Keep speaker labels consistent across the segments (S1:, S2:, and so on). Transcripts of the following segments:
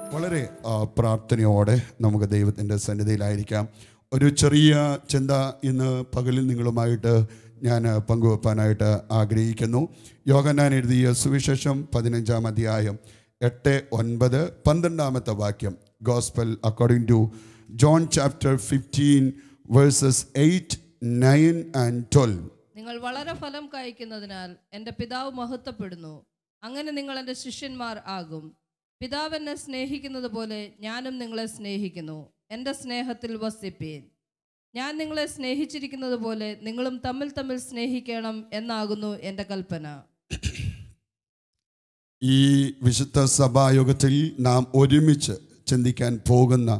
S1: വളരെ ആ, പ്രാർത്ഥനയോടെ നമുക്ക് ദൈവത്തിൻ്റെ സന്നിധിയിലായിരിക്കാം ഒരു ചെറിയ ചിന്ത ഇന്ന് പകലിൽ നിങ്ങളുമായിട്ട് ഞാൻ പങ്കുവെപ്പാനായിട്ട് ആഗ്രഹിക്കുന്നു യോഗനാൻ എഴുതിയ സുവിശേഷം പതിനഞ്ചാം അധ്യായം എട്ട് ഒൻപത് പന്ത്രണ്ടാമത്തെ വാക്യം gospel according to John chapter fifteen verses eight nine and twelve
S2: നിങ്ങൾ വളരെ ഫലം കായ്ക്കുന്നതിനാൽ എൻ്റെ പിതാവ് മഹത്വപ്പെടുന്നു അങ്ങനെ നിങ്ങൾ എൻ്റെ ശിഷ്യന്മാർ ആകും പിതാവ് എന്നെ സ്നേഹിക്കുന്നത് പോലെ ഞാനും നിങ്ങളെ സ്നേഹിക്കുന്നു എൻ്റെ സ്നേഹത്തിൽ വസിപ്പീൻ ഞാൻ നിങ്ങളെ സ്നേഹിച്ചിരിക്കുന്നത് പോലെ നിങ്ങളും തമ്മിൽ തമ്മിൽ സ്നേഹിക്കണം എന്നാകുന്നു എൻ്റെ കൽപ്പന
S1: ഈ വിശുദ്ധ സഭായോഗത്തിൽ നാം ഒരുമിച്ച് ചിന്തിക്കാൻ പോകുന്ന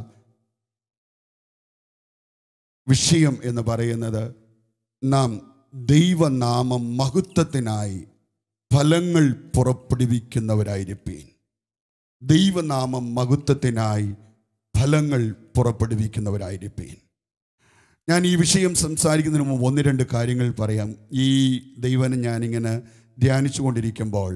S1: വിഷയം എന്ന് പറയുന്നത് നാം ദൈവനാമം മഹത്വത്തിനായി ഫലങ്ങൾ പുറപ്പെടുവിക്കുന്നവരായിരിപ്പീൻ ദൈവനാമം മഹത്വത്തിനായി ഫലങ്ങൾ പുറപ്പെടുവിക്കുന്നവരായിരിപ്പീൻ ഞാൻ ഈ വിഷയം സംസാരിക്കുന്നതിന് മുമ്പ് ഒന്ന് രണ്ട് കാര്യങ്ങൾ പറയാം ഈ ദൈവനെ ഞാനിങ്ങനെ ധ്യാനിച്ചു കൊണ്ടിരിക്കുമ്പോൾ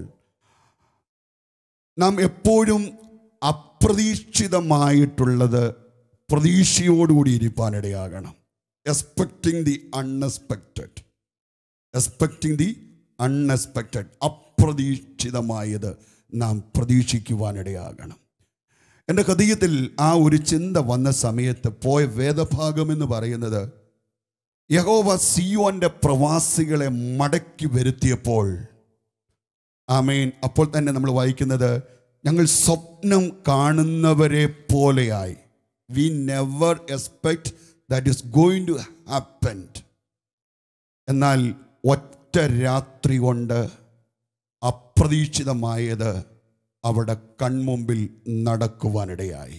S1: നാം എപ്പോഴും അപ്രതീക്ഷിതമായിട്ടുള്ളത് പ്രതീക്ഷയോടുകൂടി ഇരിപ്പാനിടയാകണം expecting the unexpected expecting the unexpected അപ്രതീക്ഷിതമായത് നാം പ്രതീക്ഷിക്കുവാനിടയാകണം എൻ്റെ ഹൃദയത്തിൽ ആ ഒരു ചിന്ത വന്ന സമയത്ത് പോയ വേദഭാഗം എന്ന് പറയുന്നത് യഹോവ സിയോന്റെ പ്രവാസികളെ മടക്കി വരുത്തിയപ്പോൾ ആമേൻ അപ്പോൾ തന്നെ നമ്മൾ വായിക്കുന്നത് ഞങ്ങൾ സ്വപ്നം കാണുന്നവരെ പോലെയായി we never expect that is going to happen എന്നാൽ ഒറ്റ രാത്രി കൊണ്ട് അപ്രതീക്ഷിതമായത് അവിടെ കൺമുമ്പിൽ നടക്കുവാനിടയായി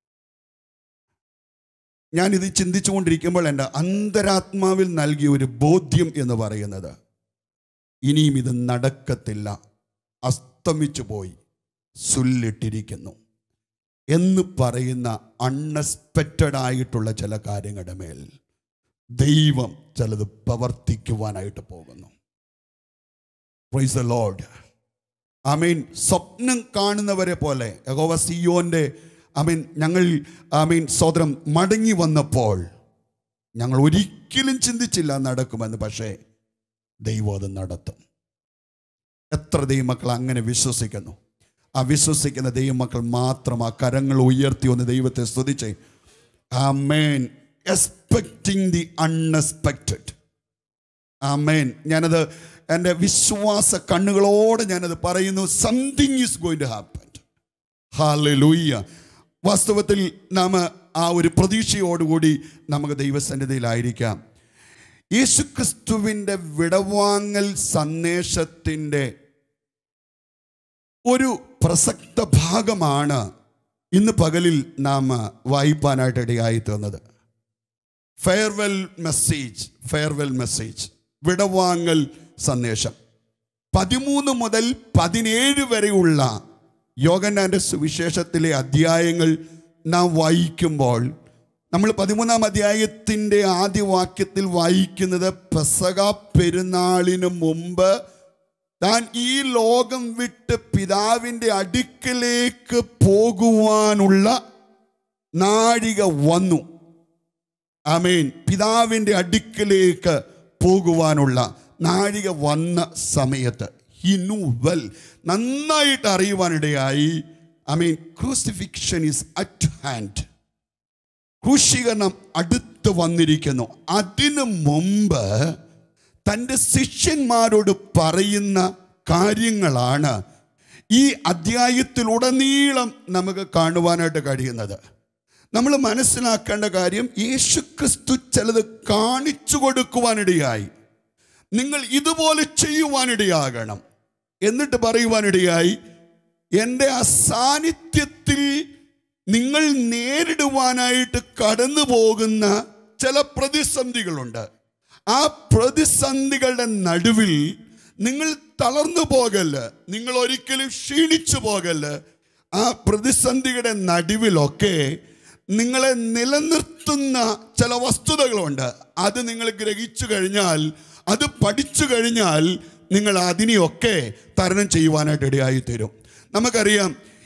S1: ഞാനിത് ചിന്തിച്ചുകൊണ്ടിരിക്കുമ്പോൾ എൻ്റെ അന്തരാത്മാവിൽ നൽകിയ ഒരു ബോധ്യം എന്ന് പറയുന്നത് ഇനിയും ഇത് നടക്കത്തില്ല അസ്തമിച്ചു പോയി സുല്ലിട്ടിരിക്കുന്നു എന്ന് പറയുന്ന അൺഎക്സ്പെക്റ്റഡ് ആയിട്ടുള്ള ചില കാര്യങ്ങളുടെ മേൽ ദൈവം ചിലത് പ്രവർത്തിക്കുവാനായിട്ട് പോകുന്നു പ്രൈസ് ദ ലോഡ് ആമീൻ സ്വപ്നം കാണുന്നവരെ പോലെ യഹോവ സിയോന്റെ ആമീൻ ഞങ്ങൾ ആമീൻ സോദരം മടങ്ങി വന്നപ്പോൾ ഞങ്ങൾ ഒരിക്കലും ചിന്തിച്ചില്ല നടക്കുമെന്ന് പക്ഷേ ദൈവം അത് നടത്തും എത്ര ദൈവമക്കൾ അങ്ങനെ വിശ്വസിക്കുന്നു ആ വിശ്വസിക്കുന്ന ദൈവമക്കൾ മാത്രം ആ കരങ്ങൾ ഉയർത്തി ഒന്ന് ദൈവത്തെ സ്തുതിച്ചേ amen expecting the unexpected amen ഞാനത് എൻ്റെ വിശ്വാസ കണ്ണുകളോടെ ഞാനത് പറയുന്നു something is going to happen hallelujah വാസ്തവത്തിൽ നാം ആ ഒരു പ്രതീക്ഷയോടുകൂടി നമുക്ക് ദൈവസന്നിധിയിലായിരിക്കാം യേശുക്രിസ്തുവിൻ്റെ വിടവാങ്ങൽ സന്ദേശത്തിൻ്റെ ഒരു പ്രസക്ത ഭാഗമാണ് ഇന്ന് പകലിൽ നാം വായിപ്പാനായിട്ട് ഇടയായി തീർന്നത് ഫെയർവെൽ മെസ്സേജ് ഫെയർവെൽ മെസ്സേജ് വിടവാങ്ങൽ സന്ദേശം പതിമൂന്ന് മുതൽ പതിനേഴ് വരെയുള്ള യോഗന്നാൻ്റെ സുവിശേഷത്തിലെ അധ്യായങ്ങൾ നാം വായിക്കുമ്പോൾ നമ്മൾ പതിമൂന്നാം അധ്യായത്തിൻ്റെ ആദ്യ വാക്യത്തിൽ വായിക്കുന്നത് പെസക പെരുന്നാളിന് മുമ്പ് താൻ ഈ ലോകം വിട്ട് പിതാവിൻ്റെ അടുക്കലേക്ക് പോകുവാനുള്ള നാഴിക വന്നു ആമേൻ പിതാവിൻ്റെ അടുക്കലേക്ക് പോകുവാനുള്ള നാഴിക വന്ന സമയത്ത് ഹി നു വെൽ നന്നായിട്ട് അറിയുവാനിടയായി I mean crucifixion is at hand ക്രൂശീകരണം അടുത്ത് വന്നിരിക്കുന്നു അതിനു മുമ്പ് തൻ്റെ ശിഷ്യന്മാരോട് പറയുന്ന കാര്യങ്ങളാണ് ഈ അധ്യായത്തിലുടനീളം നമുക്ക് കാണുവാനായിട്ട് കഴിയുന്നത് നമ്മൾ മനസ്സിലാക്കേണ്ട കാര്യം യേശുക്രിസ്തു ചിലത് കാണിച്ചു കൊടുക്കുവാനിടയായി നിങ്ങൾ ഇതുപോലെ ചെയ്യുവാനിടയാകണം എന്നിട്ട് പറയുവാനിടയായി എൻ്റെ അസാന്നിധ്യത്തിൽ നിങ്ങൾ നേരിടുവാനായിട്ട് കടന്നു പോകുന്ന ചില പ്രതിസന്ധികളുണ്ട് ആ പ്രതിസന്ധികളുടെ നടുവിൽ നിങ്ങൾ തളർന്നു പോകല്ല് നിങ്ങൾ ഒരിക്കലും ക്ഷീണിച്ചു പോകല്ല് ആ പ്രതിസന്ധിയുടെ നടുവിലൊക്കെ നിങ്ങളെ നിലനിർത്തുന്ന ചില വസ്തുതകളുണ്ട് അത് നിങ്ങൾ ഗ്രഹിച്ചു കഴിഞ്ഞാൽ അത് പഠിച്ചു കഴിഞ്ഞാൽ നിങ്ങൾ അതിനെയൊക്കെ തരണം ചെയ്യുവാനായിട്ട് ഇടയായി തരും നമുക്കറിയാം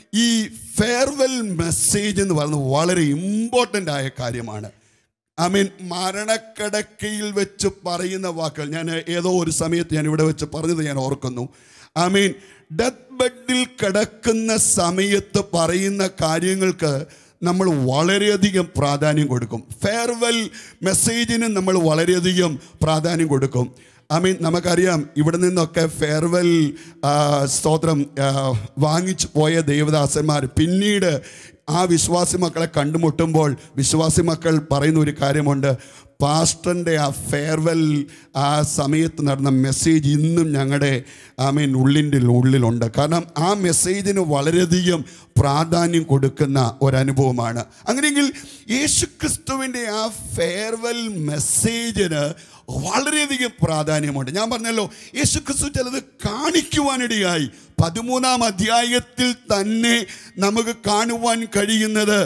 S1: ഈ ഫെയർവെൽ മെസ്സേജ് എന്ന് പറയുന്നത് വളരെ ഇമ്പോർട്ടൻ്റ് ആയ കാര്യമാണ് ഐ മീൻ മരണക്കിടക്കയിൽ വെച്ച് പറയുന്ന വാക്കുകൾ ഞാൻ ഏതോ ഒരു സമയത്ത് ഞാൻ ഇവിടെ വെച്ച് പറഞ്ഞത് ഞാൻ ഓർക്കുന്നു ഐ മീൻ ഡെത്ത് ബെഡിൽ കിടക്കുന്ന സമയത്ത് പറയുന്ന കാര്യങ്ങൾക്ക് നമ്മൾ വളരെയധികം പ്രാധാന്യം കൊടുക്കും ഫെയർവെൽ മെസ്സേജിന് നമ്മൾ വളരെയധികം പ്രാധാന്യം കൊടുക്കും ഐ മീൻ നമുക്കറിയാം ഇവിടെ നിന്നൊക്കെ ഫെയർവെൽ സ്തോത്രം ആ, വാങ്ങിച്ചു പോയ ദേവദാസന്മാർ പിന്നീട് ആ വിശ്വാസി മക്കളെ കണ്ടുമുട്ടുമ്പോൾ വിശ്വാസി മക്കൾ പറയുന്ന ഒരു കാര്യമുണ്ട് പാസ്റ്ററിൻ്റെ ആ ഫെയർവെൽ ആ സമയത്ത് നടന്ന മെസ്സേജ് ഇന്നും ഞങ്ങളുടെ ഐ മീൻ ഉള്ളിൻ്റെ ഉള്ളിലുണ്ട് കാരണം ആ മെസ്സേജിന് വളരെയധികം പ്രാധാന്യം കൊടുക്കുന്ന ഒരനുഭവമാണ് അങ്ങനെയെങ്കിൽ യേശുക്രിസ്തുവിൻ്റെ ആ ഫെയർവെൽ മെസ്സേജിന് വളരെയധികം പ്രാധാന്യമുണ്ട് ഞാൻ പറഞ്ഞല്ലോ യേശുക്രിസ്തു ചിലത് കാണിക്കുവാനിടയായി പതിമൂന്നാം അധ്യായത്തിൽ തന്നെ നമുക്ക് കാണുവാൻ കഴിയുന്നത്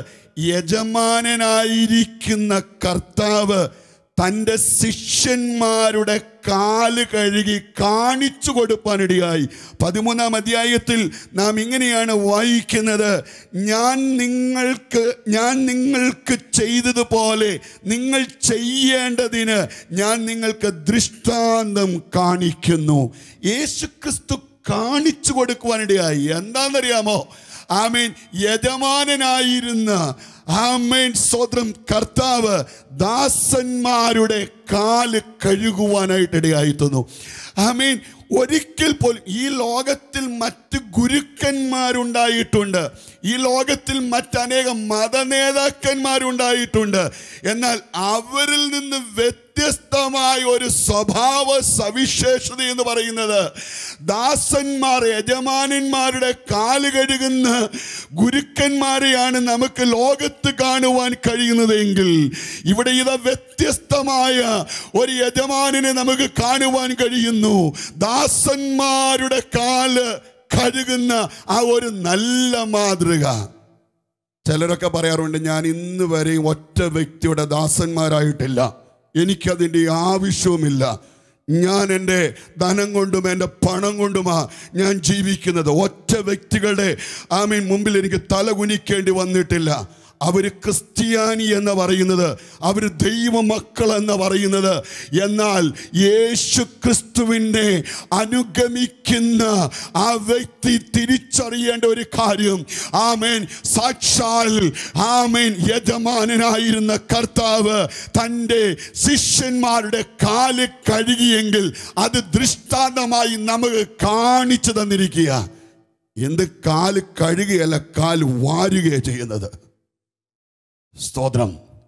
S1: യജമാനനായിരിക്കുന്ന കർത്താവ് തൻ്റെ ശിഷ്യന്മാരുടെ കാല് കഴുകി കാണിച്ചു കൊടുപ്പാനിടയായി പതിമൂന്നാം അധ്യായത്തിൽ നാം ഇങ്ങനെയാണ് വായിക്കുന്നത് ഞാൻ നിങ്ങൾക്ക് ഞാൻ നിങ്ങൾക്ക് ചെയ്തതുപോലെ നിങ്ങൾ ചെയ്യേണ്ടതിന് ഞാൻ നിങ്ങൾക്ക് ദൃഷ്ടാന്തം കാണിക്കുന്നു യേശുക്രിസ്തു കാണിച്ചു കൊടുക്കുവാനിടയായി എന്താണെന്നറിയാമോ ആമേൻ യജമാനനായിരുന്ന ആമേൻ സ്വതന്ത്രം കർത്താവ് ദാസന്മാരുടെ കാല് കഴുകുവാനായിട്ട് ഇടയായിത്തുന്നു ആമേൻ ഒരിക്കൽ പോലും ഈ ലോകത്തിൽ മറ്റ് ഗുരുക്കന്മാരുണ്ടായിട്ടുണ്ട് ഈ ലോകത്തിൽ മറ്റനേകം മതനേതാക്കന്മാരുണ്ടായിട്ടുണ്ട് എന്നാൽ അവരിൽ നിന്ന് വ്യത്യസ്തമായ ഒരു സ്വഭാവ സവിശേഷത എന്ന് പറയുന്നത് ദാസന്മാർ യജമാനന്മാരുടെ കാല് കഴുകുന്ന ഗുരുക്കന്മാരെയാണ് നമുക്ക് ലോകത്ത് കാണുവാൻ കഴിയുന്നതെങ്കിൽ ഇവിടെ ഇത് വ്യത്യസ്തമായ ഒരു യജമാനനെ നമുക്ക് കാണുവാൻ കഴിയുന്നു ദാസന്മാരുടെ കാല് കഴുകുന്ന ആ ഒരു നല്ല മാതൃക ചിലരൊക്കെ പറയാറുണ്ട് ഞാൻ ഇന്ന് വരെ ഒറ്റ വ്യക്തിയുടെ ദാസന്മാരായിട്ടില്ല എനിക്കതിൻ്റെ ആവശ്യവുമില്ല ഞാൻ എൻ്റെ ധനം കൊണ്ടും എൻ്റെ പണം കൊണ്ടുമാ ഞാൻ ജീവിക്കുന്നത് ഒറ്റ വ്യക്തികളുടെ ആമീൻ മുമ്പിൽ എനിക്ക് തല കുനിക്കേണ്ടി വന്നിട്ടില്ല അവർ ക്രിസ്ത്യാനി എന്ന് പറയുന്നത് അവർ ദൈവ മക്കൾ എന്ന് പറയുന്നത് എന്നാൽ യേശു ക്രിസ്തുവിനെ അനുഗമിക്കുന്ന ആ വ്യക്തി തിരിച്ചറിയേണ്ട ഒരു കാര്യം ആമേൻ സാക്ഷാൽ ആമേൻ യജമാനനായിരുന്ന കർത്താവ് തൻ്റെ ശിഷ്യന്മാരുടെ കാല് കഴുകിയെങ്കിൽ അത് ദൃഷ്ടാന്തമായി നമുക്ക് കാണിച്ചു തന്നിരിക്കുക എന്ത് കാല് കഴുകുകയല്ല കാല് വാരുകയാണ് ചെയ്യുന്നത് സ്തോത്രം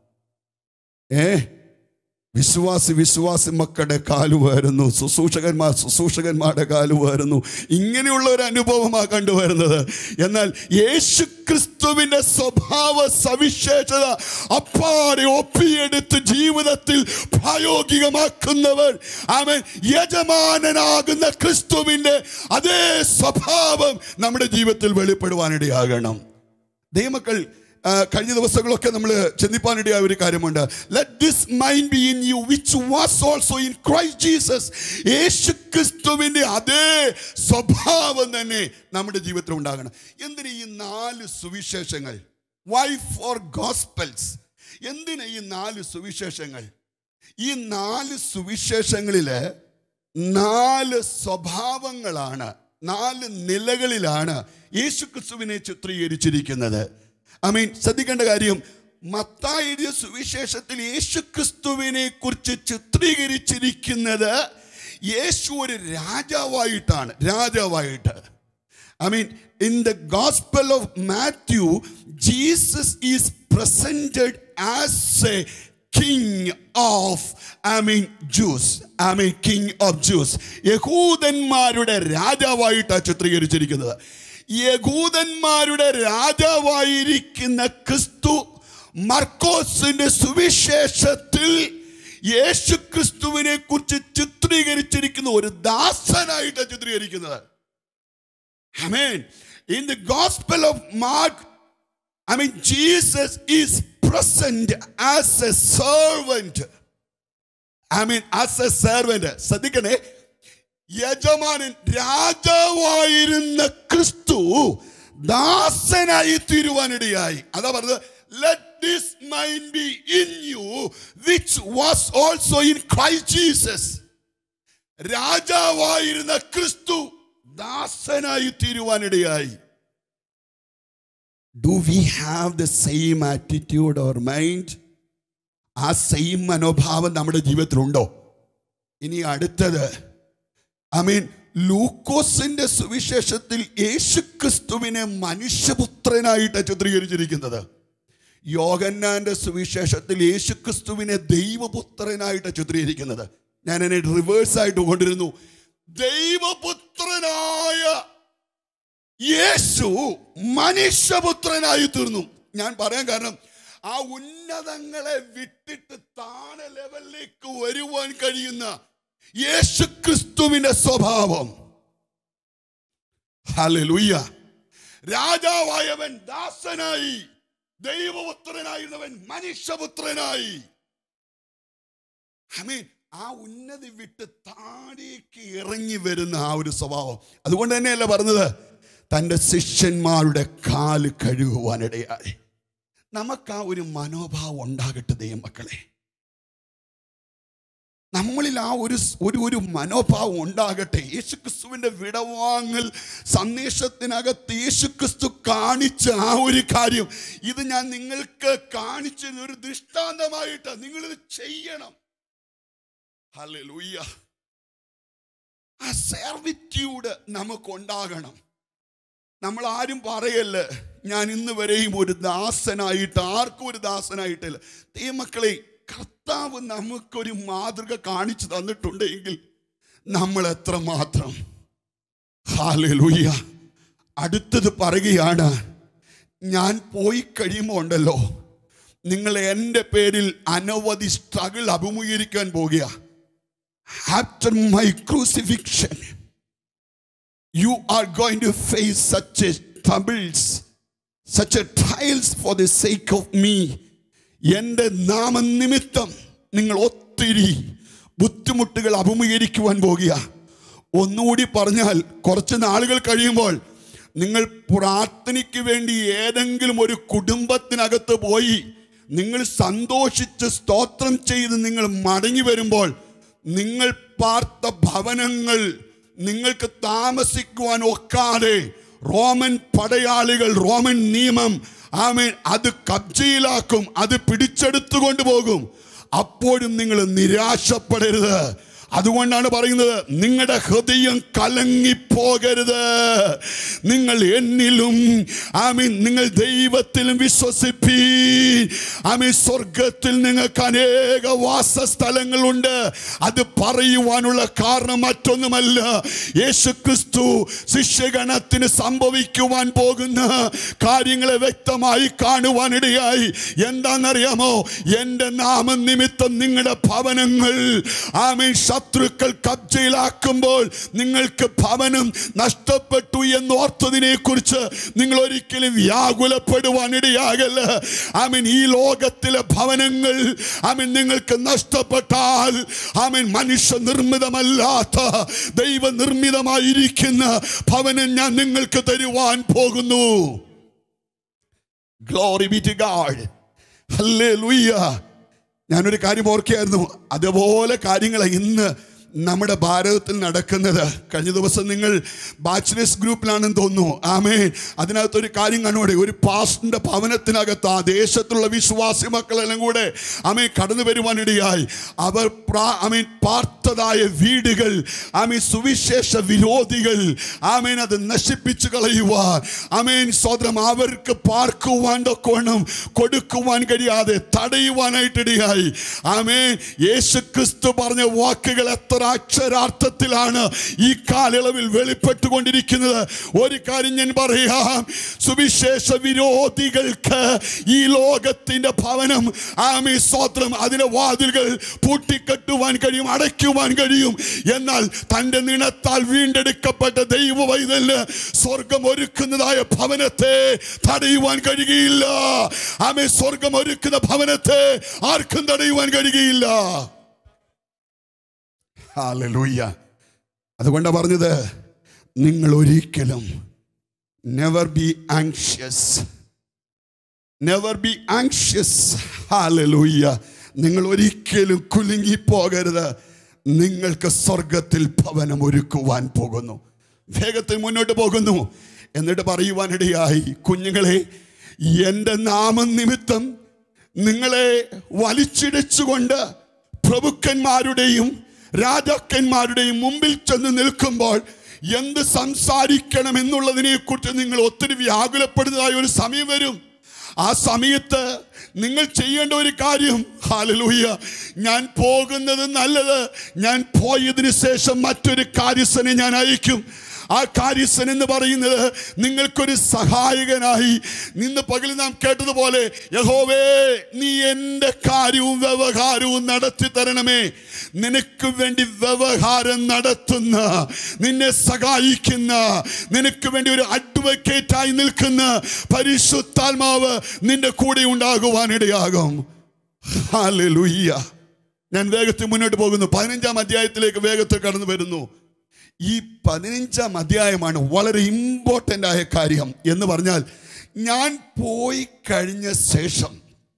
S1: ഏ വിശ്വാസി വിശ്വാസി മക്കളുടെ കാല് വരുന്നു ശുശ്രൂഷകന്മാർ ശുശ്രൂഷകന്മാരുടെ കാല് വരുന്നു ഇങ്ങനെയുള്ള ഒരു അനുഭവമാണ് കണ്ടുവരുന്നത് എന്നാൽ യേശു ക്രിസ്തുവിന്റെ സ്വഭാവ സവിശേഷത അപ്പാടെ ഒപ്പിയെടുത്ത് ജീവിതത്തിൽ പ്രായോഗികമാക്കുന്നവർ അവൻ യജമാനനാകുന്ന ക്രിസ്തുവിന്റെ അതേ സ്വഭാവം നമ്മുടെ ജീവിതത്തിൽ വെളിപ്പെടുവാനിടയാകണം ദൈവമക്കൾ ആ, കഴിഞ്ഞ ദിവസങ്ങളൊക്കെ നമ്മൾ ചിന്തിപ്പാനിടയായ ഒരു കാര്യമുണ്ട് let this mind be in you which was also in Christ Jesus യേശു ക്രിസ്തുവിൻ്റെ അതേ സ്വഭാവം തന്നെ നമ്മുടെ ജീവിതത്തിൽ ഉണ്ടാകണം എന്തിന് ഈ നാല് സുവിശേഷങ്ങൾ വൈ ഫോർ ഗോസ്പെൽസ് എന്തിന് ഈ നാല് സുവിശേഷങ്ങൾ ഈ നാല് സുവിശേഷങ്ങളില് നാല് സ്വഭാവങ്ങളാണ് നാല് നിലകളിലാണ് യേശു ക്രിസ്തുവിനെ ചിത്രീകരിച്ചിരിക്കുന്നത് ഐ മീൻ ശ്രദ്ധിക്കേണ്ട കാര്യം മത്തായി എഴുതിയ സുവിശേഷത്തിൽ യേശു ക്രിസ്തുവിനെ കുറിച്ച് ചിത്രീകരിച്ചിരിക്കുന്നത് യേശു ഒരു രാജാവായിട്ടാണ് രാജാവായിട്ട് I mean, in the Gospel of Matthew, Jesus is presented as a king of, I mean, Jews. I mean, king of Jews. യഹൂദന്മാരുടെ രാജാവായിട്ടാണ് ചിത്രീകരിച്ചിരിക്കുന്നത് യഹൂദന്മാരുടെ രാജാവായിരിക്കുന്ന ക്രിസ്തു മർക്കോസിന്റെ സുവിശേഷത്തിൽ യേശു ക്രിസ്തുവിനെ കുറിച്ച് ചിത്രീകരിച്ചിരിക്കുന്ന ഒരു ദാസനായിട്ടാണ് ചിത്രീകരിക്കുന്നത് Amen. In the Gospel of Mark, I mean, Jesus is present as a servant. I mean, as a servant. ശ്രദ്ധിക്കണേ യജമാനൻ രാജാവായിരുന്ന ക്രിസ്തു ദാസനായി തീരുവാനിടയായി അതാ പറഞ്ഞത് let this mind be in you which was also in Christ Jesus രാജാവായിരുന്ന ക്രിസ്തു ദാസനായി തീരുവാനിടയായി do we have the same attitude or mind ആ സെയിം മനോഭാവം നമ്മുടെ ജീവിതത്തിലുണ്ടോ ഇനി അടുത്തത് ഐ മീൻ ലൂക്കോസിന്റെ സുവിശേഷത്തിൽ യേശുക്രിസ്തുവിനെ മനുഷ്യപുത്രനായിട്ട് ചിത്രീകരിച്ചിരിക്കുന്നത് യോഗന്നാന്റെ സുവിശേഷത്തിൽ യേശുക്രിസ്തുവിനെ ദൈവപുത്രനായിട്ട് ചിത്രീകരിക്കുന്നത് ഞാൻ എന്നെ റിവേഴ്സ് ആയിട്ട് കൊണ്ടിരുന്നു ദൈവപുത്രനായ യേശു മനുഷ്യപുത്രനായി തീർന്നു ഞാൻ പറയാൻ കാരണം ആ ഉന്നതങ്ങളെ വിട്ടിട്ട് താണ ലെവലിലേക്ക് വരുവാൻ കഴിയുന്ന യേശു ക്രിസ്തുവിന്റെ സ്വഭാവം ഹല്ലേലൂയ രാജാവായവൻ ദാസനായി ദൈവപുത്രനായിരുന്നവൻ മനുഷ്യപുത്രനായി I mean, ആ ഉന്നതി വിട്ട് താഴേക്ക് ഇറങ്ങി വരുന്ന ആ ഒരു സ്വഭാവം അതുകൊണ്ട് തന്നെയല്ല പറഞ്ഞത് തൻ്റെ ശിഷ്യന്മാരുടെ കാല് കഴുകുവാനിടയായി നമുക്ക് ആ ഒരു മനോഭാവം ഉണ്ടാകട്ടെ ദൈവമക്കളെ നമ്മളിൽ ആ ഒരു സ്- ഒരു ഒരു മനോഭാവം ഉണ്ടാകട്ടെ യേശുക്രിസ്തുവിന്റെ വിടവാങ്ങൽ സന്ദേശത്തിനകത്ത് യേശുക്രിസ്തു കാണിച്ച ആ ഒരു കാര്യം ഇത് ഞാൻ നിങ്ങൾക്ക് കാണിച്ച ഒരു ദൃഷ്ടാന്തമായിട്ട് നിങ്ങൾ ഇത് ചെയ്യണം ഹല്ലേലൂയ ആ സെർവിറ്റ്യൂഡ് നമുക്കുണ്ടാകണം നമ്മൾ ആരും പറയല്ല ഞാൻ ഇന്ന് വരെയും ഒരു ദാസനായിട്ട് ആർക്കും ഒരു ദാസനായിട്ടില്ല ദൈവമക്കളെ കർത്താവ് നമുക്കൊരു മാതൃക കാണിച്ചു തന്നിട്ടുണ്ടെങ്കിൽ നമ്മൾ എത്ര മാത്രം ഹാലൂയ്യ അടുത്തത് പറയുകയാണ് ഞാൻ പോയി കഴിയുമ്പോൾ ഉണ്ടല്ലോ നിങ്ങൾ എൻ്റെ പേരിൽ അനവധി സ്ട്രഗിൾ അഭിമുഖീകരിക്കാൻ പോകുക after my crucifixion you are going to face such a troubles, such a trials for the sake of me. എൻ്റെ നാമനിമിത്തം നിങ്ങൾ ഒത്തിരി ബുദ്ധിമുട്ടുകൾ അഭിമുഖീകരിക്കുവാൻ പോകുക ഒന്നുകൂടി പറഞ്ഞാൽ കുറച്ച് നാളുകൾ കഴിയുമ്പോൾ നിങ്ങൾ പ്രാർത്ഥനയ്ക്ക് വേണ്ടി ഏതെങ്കിലും ഒരു കുടുംബത്തിനകത്ത് പോയി നിങ്ങൾ സന്തോഷിച്ച് സ്തോത്രം ചെയ്ത് നിങ്ങൾ മടങ്ങി വരുമ്പോൾ നിങ്ങൾ പാർത്ത ഭവനങ്ങൾ നിങ്ങൾക്ക് താമസിക്കുവാൻ ഒക്കാതെ റോമൻ പടയാളികൾ റോമൻ നിയമം ആമേൻ അത് കബ്ജയിലാക്കും അത് പിടിച്ചെടുത്തു കൊണ്ടുപോകും അപ്പോഴും നിങ്ങൾ നിരാശപ്പെടരുത് അതുകൊണ്ടാണ് പറയുന്നത് നിങ്ങളുടെ ഹൃദയം കലങ്ങിപ്പോകരുത് നിങ്ങൾ എന്നിലും ആമീൻ നിങ്ങൾ ദൈവത്തിലും വിശ്വസിപ്പീ ആമീൻ സ്വർഗത്തിൽ നിങ്ങൾക്ക് അനേക വാസസ്ഥലങ്ങളുണ്ട് അത് പറയുവാനുള്ള കാരണം മറ്റൊന്നുമല്ല യേശു ക്രിസ്തു ശിഷ്യഗണത്തിന് സംഭവിക്കുവാൻ പോകുന്ന കാര്യങ്ങളെ വ്യക്തമായി കാണുവാനിടയായി എന്താണെന്നറിയാമോ എൻ്റെ നാമനിമിത്തം നിങ്ങളുടെ ഭവനങ്ങൾ ആമീൻ ശത്രുക്കൾ കബ്ജയിലാക്കുമ്പോൾ നിങ്ങൾക്ക് ഭവനം നഷ്ടപ്പെട്ടു എന്നോർത്തതിനെ കുറിച്ച് നിങ്ങൾ ഒരിക്കലും വ്യാകുലപ്പെടുവാനിടയാകല്ല ആമീൻ ഈ ലോകത്തിലെ ഭവനങ്ങൾ ആമീൻ നിങ്ങൾക്ക് നഷ്ടപ്പെട്ടാൽ ആമീൻ മനുഷ്യ നിർമ്മിതമല്ലാത്ത ദൈവ നിർമ്മിതമായിരിക്കുന്ന ഭവനം ഞാൻ നിങ്ങൾക്ക് തരുവാൻ പോകുന്നു glory be to God hallelujah ഞാനൊരു കാര്യം ഓർക്കുകയായിരുന്നു അതുപോലെ കാര്യങ്ങൾ ഇന്ന് നമ്മുടെ ഭാരതത്തിൽ നടക്കുന്നത് കഴിഞ്ഞ ദിവസം നിങ്ങൾ ബാച്ചിലേഴ്സ് ഗ്രൂപ്പിലാണെന്ന് തോന്നുന്നു ആമേ അതിനകത്തൊരു കാര്യം കാണുകൂടെ ഒരു പാസ്റ്റിന്റെ ഭവനത്തിനകത്ത് ആ ദേശത്തുള്ള വിശ്വാസി മക്കളെല്ലാം കൂടെ ആമേ കടന്നു വരുവാനിടയായി അവർ പ്രാ- ആമേൻ പാർത്തതായ വീടുകൾ ആമേൻ സുവിശേഷ വിരോധികൾ ആമേൻ അത് നശിപ്പിച്ചു കളയുവാൻ ആമേൻ സ്വതന്ത്രം അവർക്ക് പാർക്കുവാൻ തൊക്കോണം കൊടുക്കുവാൻ കഴിയാതെ തടയുവാനായിട്ടിടയായി ആമേൻ യേശു ക്രിസ്തു പറഞ്ഞ വാക്കുകൾ എത്ര അക്ഷരാർത്ഥത്തിലാണ് ഈ കാലയളവിൽ വെളിപ്പെട്ടുകൊണ്ടിരിക്കുന്നത് ഒരു കാര്യം ഞാൻ പറയാം സുവിശേഷ വിരോധികൾക്ക് ഈ ലോകത്തിന്റെ ഭവനം ആമി സ്വത്രം അതിന്റെ വാതിലുകൾ പൂട്ടിക്കെട്ടുവാൻ കഴിയും അടയ്ക്കുവാൻ കഴിയും എന്നാൽ തന്റെ നിണത്താൽ വീണ്ടെടുക്കപ്പെട്ട ദൈവ വൈതല് സ്വർഗം ഒരുക്കുന്നതായ ഭവനത്തെ തടയുവാൻ കഴിയുകയില്ല ആമെ സ്വർഗം ഒരുക്കുന്ന ഭവനത്തെ ആർക്കും തടയുവാൻ കഴിയുകയില്ല ഹാലലൂയ്യ അതുകൊണ്ടാണ് പറഞ്ഞത് നിങ്ങൾ ഒരിക്കലും never be anxious never be anxious hallelujah നിങ്ങൾ ഒരിക്കലും കുലുങ്ങി പോകരുത് നിങ്ങൾക്ക് സ്വർഗത്തിൽ ഭവനം ഒരുക്കുവാൻ പോകുന്നു വേഗത്തിൽ മുന്നോട്ട് പോകുന്നു എന്നിട്ട് പറയുവാനിടയായി കുഞ്ഞുങ്ങളെ എൻ്റെ നാമനിമിത്തം നിങ്ങളെ വലിച്ചിടിച്ചുകൊണ്ട് പ്രഭുക്കന്മാരുടെയും രാജാക്കന്മാരുടെയും മുമ്പിൽ ചെന്ന് നിൽക്കുമ്പോൾ എന്ത് സംസാരിക്കണം എന്നുള്ളതിനെ കുറിച്ച് നിങ്ങൾ ഒത്തിരി വ്യാകുലപ്പെടുന്നതായ ഒരു സമയം വരും ആ സമയത്ത് നിങ്ങൾ ചെയ്യേണ്ട ഒരു കാര്യം ഹാലലൂയ ഞാൻ പോകുന്നത് നല്ലത് ഞാൻ പോയതിനു ശേഷം മറ്റൊരു കാര്യസ്ഥനെ ഞാൻ അയക്കും ആ കാര്യസ്ഥൻ എന്ന് പറയുന്നത് നിങ്ങൾക്കൊരു സഹായകനായി നിന്ന് പകൽ നാം കേട്ടതുപോലെ യഹോവേ നീ എൻ്റെ കാര്യവും വ്യവഹാരവും നടത്തി തരണമേ നിനക്ക് വേണ്ടി വ്യവഹാരം നടത്തുന്ന നിന്നെ സഹായിക്കുന്ന നിനക്ക് വേണ്ടി ഒരു അഡ്വക്കേറ്റായി നിൽക്കുന്ന പരിശുദ്ധാത്മാവ് നിന്റെ കൂടെ ഉണ്ടാകുവാനിടയാകും ഹാലലൂയ്യ ഞാൻ വേഗത്തിൽ മുന്നോട്ട് പോകുന്നു പതിനഞ്ചാം അധ്യായത്തിലേക്ക് വേഗത്തിൽ കടന്നു വരുന്നു ഈ പതിനഞ്ചാം അധ്യായമാണ് വളരെ ഇമ്പോർട്ടൻ്റ് ആയ കാര്യം എന്ന് പറഞ്ഞാൽ ഞാൻ പോയി കഴിഞ്ഞ ശേഷം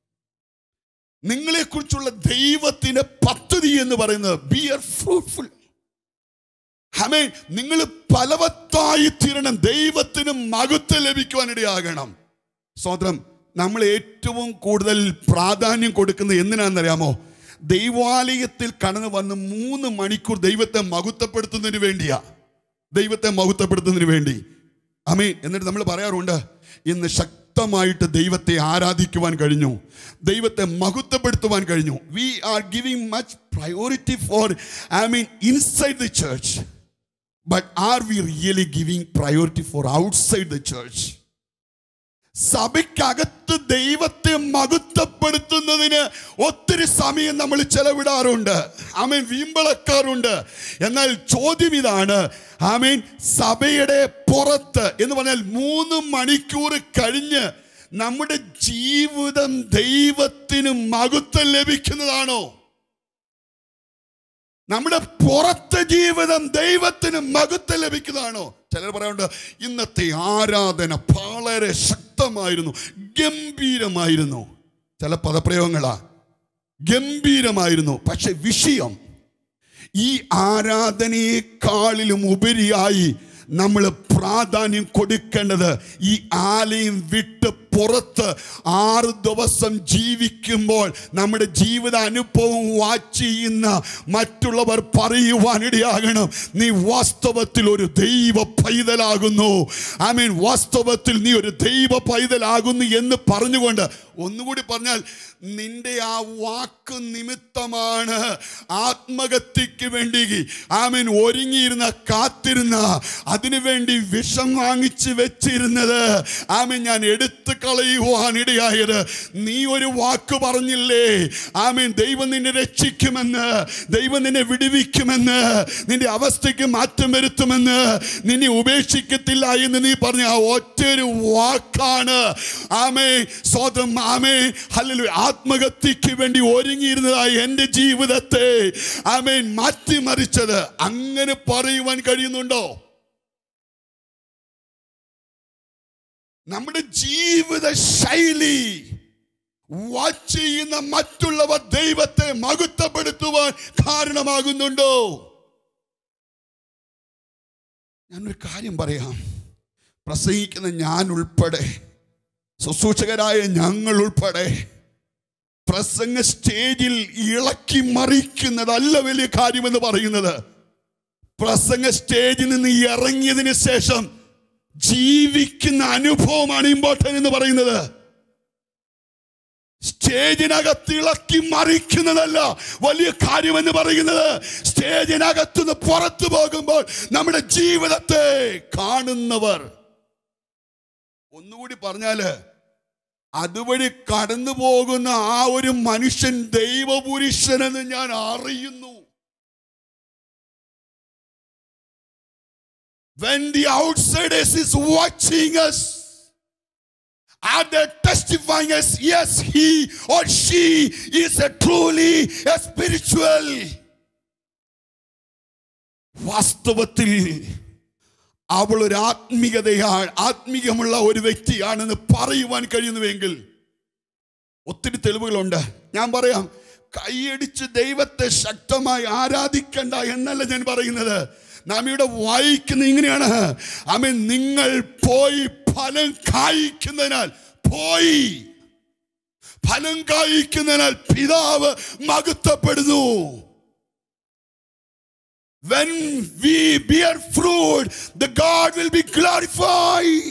S1: നിങ്ങളെക്കുറിച്ചുള്ള ദൈവത്തിന്റെ പദ്ധതി എന്ന് പറയുന്നത് ബി ആർ ഫ്രൂട്ട്ഫുൾ ഹമേ നിങ്ങൾ ഫലവത്തായി തീരണം ദൈവത്തിന് മകത്വം ലഭിക്കുവാനിടയാകണം സ്വതന്ത്രം നമ്മൾ ഏറ്റവും കൂടുതൽ പ്രാധാന്യം കൊടുക്കുന്നത് എന്തിനാണെന്നറിയാമോ ദൈവാലയത്തിൽ കടന്നു വന്ന് മൂന്ന് മണിക്കൂർ ദൈവത്തെ മഹത്വപ്പെടുത്തുന്നതിന് വേണ്ടിയാ ദൈവത്തെ മഹത്വപ്പെടുത്തുന്നതിന് വേണ്ടി അമീൻ എന്നിട്ട് നമ്മൾ പറയാറുണ്ട് ഇന്ന് ശക്തമായിട്ട് ദൈവത്തെ ആരാധിക്കുവാൻ കഴിഞ്ഞു ദൈവത്തെ മഹത്വപ്പെടുത്തുവാൻ കഴിഞ്ഞു we are giving much priority for I mean inside the church but are we really giving priority for outside the church സഭയ്ക്കകത്ത് ദൈവത്തെ മഹത്വപ്പെടുത്തുന്നതിന് ഒത്തിരി സമയം നമ്മൾ ചെലവിടാറുണ്ട് ആമേൻ വീമ്പളക്കാറുണ്ട് എന്നാൽ ചോദ്യം ഇതാണ് ആമേൻ സഭയുടെ പുറത്ത് എന്ന് പറഞ്ഞാൽ മൂന്ന് മണിക്കൂർ കഴിഞ്ഞ് നമ്മുടെ ജീവിതം ദൈവത്തിന് മഹത്വം ലഭിക്കുന്നതാണോ നമ്മുടെ പുറത്തെ ജീവിതം ദൈവത്തിന് മഹത്വം ലഭിക്കുന്നതാണോ ചിലർ പറയാറുണ്ട് ഇന്നത്തെ ആരാധന വളരെ ശക്തമായിരുന്നു ഗംഭീരമായിരുന്നു ചില പദപ്രയോഗങ്ങളാ ഗംഭീരമായിരുന്നു പക്ഷെ വിഷയം ഈ ആരാധനയെക്കാളിലും ഉപരിയായി നമ്മൾ പ്രാധാന്യം കൊടുക്കേണ്ടത് ഈ ആലയം വിട്ട് പുറത്ത് ആറ് ദിവസം ജീവിക്കുമ്പോൾ നമ്മുടെ ജീവിത അനുഭവം വാച്ച് ചെയ്യുന്ന മറ്റുള്ളവർ പറയുവാനിടയാകണം നീ വാസ്തവത്തിൽ ഒരു ദൈവ പൈതലാകുന്നു ഐ മീൻ വാസ്തവത്തിൽ നീ ഒരു ദൈവ പൈതലാകുന്നു എന്ന് പറഞ്ഞുകൊണ്ട് ഒന്നുകൂടി പറഞ്ഞാൽ നിന്റെ ആ വാക്ക് നിമിത്തമാണ് ആത്മഹത്യക്ക് വേണ്ടി ആമീൻ ഒരുങ്ങിയിരുന്ന കാത്തിരുന്ന അതിനുവേണ്ടി വിഷം വാങ്ങിച്ച് വെച്ചിരുന്നത് ആമീൻ ഞാൻ എടുത്തു കളയുവാനിടയായത് നീ ഒരു വാക്ക് പറഞ്ഞില്ലേ ആമീൻ ദൈവം നിന്നെ രക്ഷിക്കുമെന്ന് ദൈവം നിന്നെ വിടുവിക്കുമെന്ന് നിന്റെ അവസ്ഥയ്ക്ക് മാറ്റം വരുത്തുമെന്ന് നിന്നെ ഉപേക്ഷിക്കത്തില്ല എന്ന് നീ പറഞ്ഞ ആ ഒറ്റൊരു വാക്കാണ് ആമേ സ്വതം ആമേ ഹല്ലേലൂയ ആത്മഹത്യക്ക് വേണ്ടി ഒരുങ്ങിയിരുന്നതായി എൻ്റെ ജീവിതത്തെ ആമേൻ മാറ്റിമറിച്ചത് അങ്ങനെ പറയുവാൻ കഴിയുന്നുണ്ടോ നമ്മുടെ ജീവിത ശൈലി വാച്ച് ചെയ്യുന്ന മറ്റുള്ളവർ ദൈവത്തെ മഹത്വപ്പെടുത്തുവാൻ കാരണമാകുന്നുണ്ടോ ഞാനൊരു കാര്യം പറയാം പ്രസംഗിക്കുന്ന ഞാൻ ഉൾപ്പെടെ ശുശ്രൂഷകരായ ഞങ്ങൾ ഉൾപ്പെടെ പ്രസംഗ സ്റ്റേജിൽ ഇളക്കി മറിക്കുന്നതല്ല വലിയ കാര്യമെന്ന് പറയുന്നത് പ്രസംഗ സ്റ്റേജിൽ നിന്ന് ഇറങ്ങിയതിന് ശേഷം ജീവിക്കുന്ന അനുഭവമാണ് ഇമ്പോർട്ടൻ്റ് എന്ന് പറയുന്നത് സ്റ്റേജിനകത്ത് ഇളക്കി മറിക്കുന്നതല്ല വലിയ കാര്യമെന്ന് പറയുന്നത് സ്റ്റേജിനകത്തുനിന്ന് പുറത്തു പോകുമ്പോൾ നമ്മുടെ ജീവിതത്തെ കാണുന്നവർ ഒന്നുകൂടി പറഞ്ഞാല് അതുവഴി കടന്നു പോകുന്ന ആ ഒരു മനുഷ്യൻ ദൈവപുരുഷനെന്ന് ഞാൻ അറിയുന്നു When the outsiders is watching us, are they testifying us, yes, he or she is a truly a spiritual. വാസ്തവത്തിൽ അവൾ ഒരു ആത്മീയതയാണ് ആത്മീയമുള്ള ഒരു വ്യക്തിയാണെന്ന് പറയുവാൻ കഴിയുന്നുവെങ്കിൽ ഒത്തിരി തെളിവുകളുണ്ട് ഞാൻ പറയാം കൈയടിച്ച് ദൈവത്തെ ശക്തമായി ആരാധിക്കണ്ട എന്നല്ല ഞാൻ പറയുന്നത് നാം ഇവിടെ വായിക്കുന്ന ഇങ്ങനെയാണ് ആമേ നിങ്ങൾ പോയി ഫലം കായ്ക്കുന്നതിനാൽ പോയി ഫലം കായ്ക്കുന്നതിനാൽ പിതാവ് മകുത്തപ്പെടുന്നു When we bear fruit, the God will be glorified.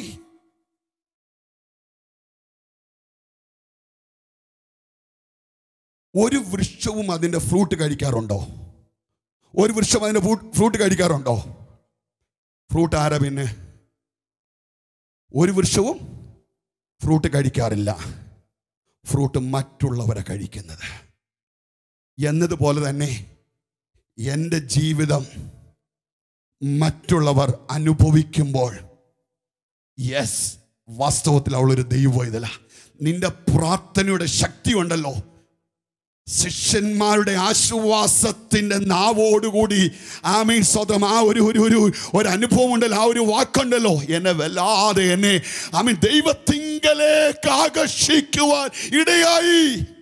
S1: ഒരു വൃക്ഷവും അതിൻ്റെ ഫ്രൂട്ട് കഴിക്കാറുണ്ടോ ഒരു വൃക്ഷം അതിൻ്റെ ഫ്രൂട്ട് കഴിക്കാറുണ്ടോ ഫ്രൂട്ട് ആരാ പിന്നെ ഒരു വൃക്ഷവും ഫ്രൂട്ട് കഴിക്കാറില്ല ഫ്രൂട്ട് മറ്റുള്ളവരെ കഴിക്കുന്നത് എന്നതുപോലെ തന്നെ എൻ്റെ ജീവിതം മറ്റുള്ളവർ അനുഭവിക്കുമ്പോൾ യെസ് വാസ്തവത്തിൽ അവളൊരു ദൈവ ഇതല്ല നിന്റെ പ്രാർത്ഥനയുടെ ശക്തി ഉണ്ടല്ലോ ശിഷ്യന്മാരുടെ ആശ്വാസത്തിന്റെ നാവോടുകൂടി ആമീൻ സ്വതം ആ ഒരു ഒരു ഒരു ഒരു അനുഭവം ഉണ്ടല്ലോ ആ ഒരു വാക്കുണ്ടല്ലോ എന്നെ വല്ലാതെ എന്നെ ആമീൻ ദൈവത്തിങ്കലേക്ക് ആകർഷിക്കുവാൻ ഇടയായി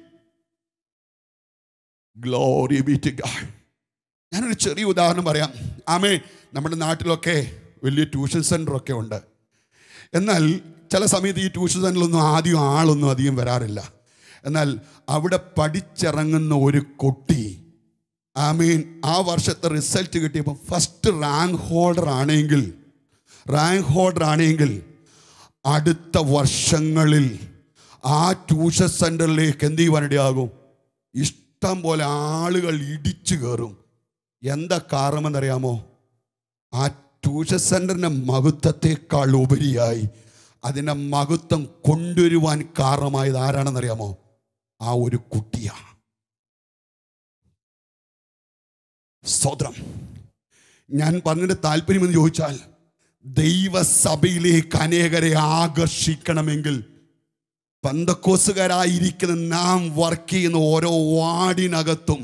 S1: ഗ്ലോറി ബി ടു ഗാഡ് ഞാനൊരു ചെറിയ ഉദാഹരണം പറയാം ആമേ നമ്മുടെ നാട്ടിലൊക്കെ വലിയ ട്യൂഷൻ സെൻ്ററൊക്കെ ഉണ്ട് എന്നാൽ ചില സമയത്ത് ഈ ട്യൂഷൻ സെൻ്ററിലൊന്നും ആദ്യം ആളൊന്നും അധികം വരാറില്ല എന്നാൽ അവിടെ പഠിച്ചിറങ്ങുന്ന ഒരു കുട്ടി ഐ മീൻ ആ വർഷത്തെ റിസൾട്ട് കിട്ടിയപ്പോൾ ഫസ്റ്റ് റാങ്ക് ഹോൾഡർ ആണെങ്കിൽ റാങ്ക് ഹോൾഡർ ആണെങ്കിൽ അടുത്ത വർഷങ്ങളിൽ ആ ട്യൂഷൻ സെൻ്ററിലേക്ക് എന്ത് ചെയ്യുവാനിടയാകും ഇഷ്ടം പോലെ ആളുകൾ ഇടിച്ചു കയറും എന്താ കാരണമെന്നറിയാമോ ആ ട്യൂഷൻ സെൻ്ററിൻ്റെ മഹത്വത്തെക്കാൾ ഉപരിയായി അതിൻ്റെ മഹത്വം കൊണ്ടുവരുവാൻ കാരണമായത് ആരാണെന്നറിയാമോ ആ ഒരു കുട്ടിയാണ് സ്തോത്രം ഞാൻ പറഞ്ഞിട്ട് താല്പര്യമെന്ന് ചോദിച്ചാൽ ദൈവസഭയിലേക്ക് അനേകരെ ആകർഷിക്കണമെങ്കിൽ പന്തക്കോസുകാരായിരിക്കുന്ന നാം വർക്ക് ചെയ്യുന്ന ഓരോ വാർഡിനകത്തും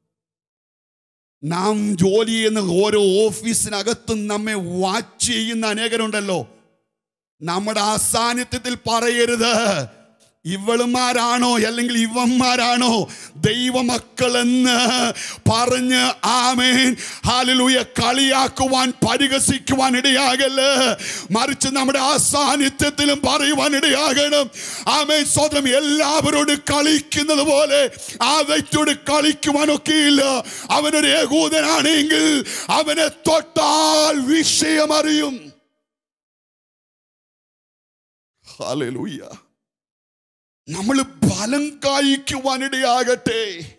S1: നാം ജോലി ചെയ്യുന്ന ഓരോ ഓഫീസിനകത്തും നമ്മെ വാച്ച് ചെയ്യുന്ന അനേകരുണ്ടല്ലോ നമ്മുടെ ആ സാന്നിധ്യത്തിൽ പറയരുത് ഇവളുമാരാണോ അല്ലെങ്കിൽ ഇവന്മാരാണോ ദൈവമക്കളെന്ന് പറഞ്ഞ് ആമേൻ ഹാലലൂയ കളിയാക്കുവാൻ പരിഹസിക്കുവാൻ ഇടയാകല് മറിച്ച് നമ്മുടെ ആ സാന്നിധ്യത്തിലും പറയുവാൻ ഇടയാകണം ആമേൻ സ്വതം എല്ലാവരോട് കളിക്കുന്നത് പോലെ ആ വ്യക്തിയോട് കളിക്കുവാനൊക്കെയില്ല അവനൊരു ഏകൂതനാണെങ്കിൽ അവനെ തൊട്ടാൽ വിഷയമറിയും ഹാലലൂയ നമ്മൾ ഫലം കായ്ക്കുവാനിടയാകട്ടെ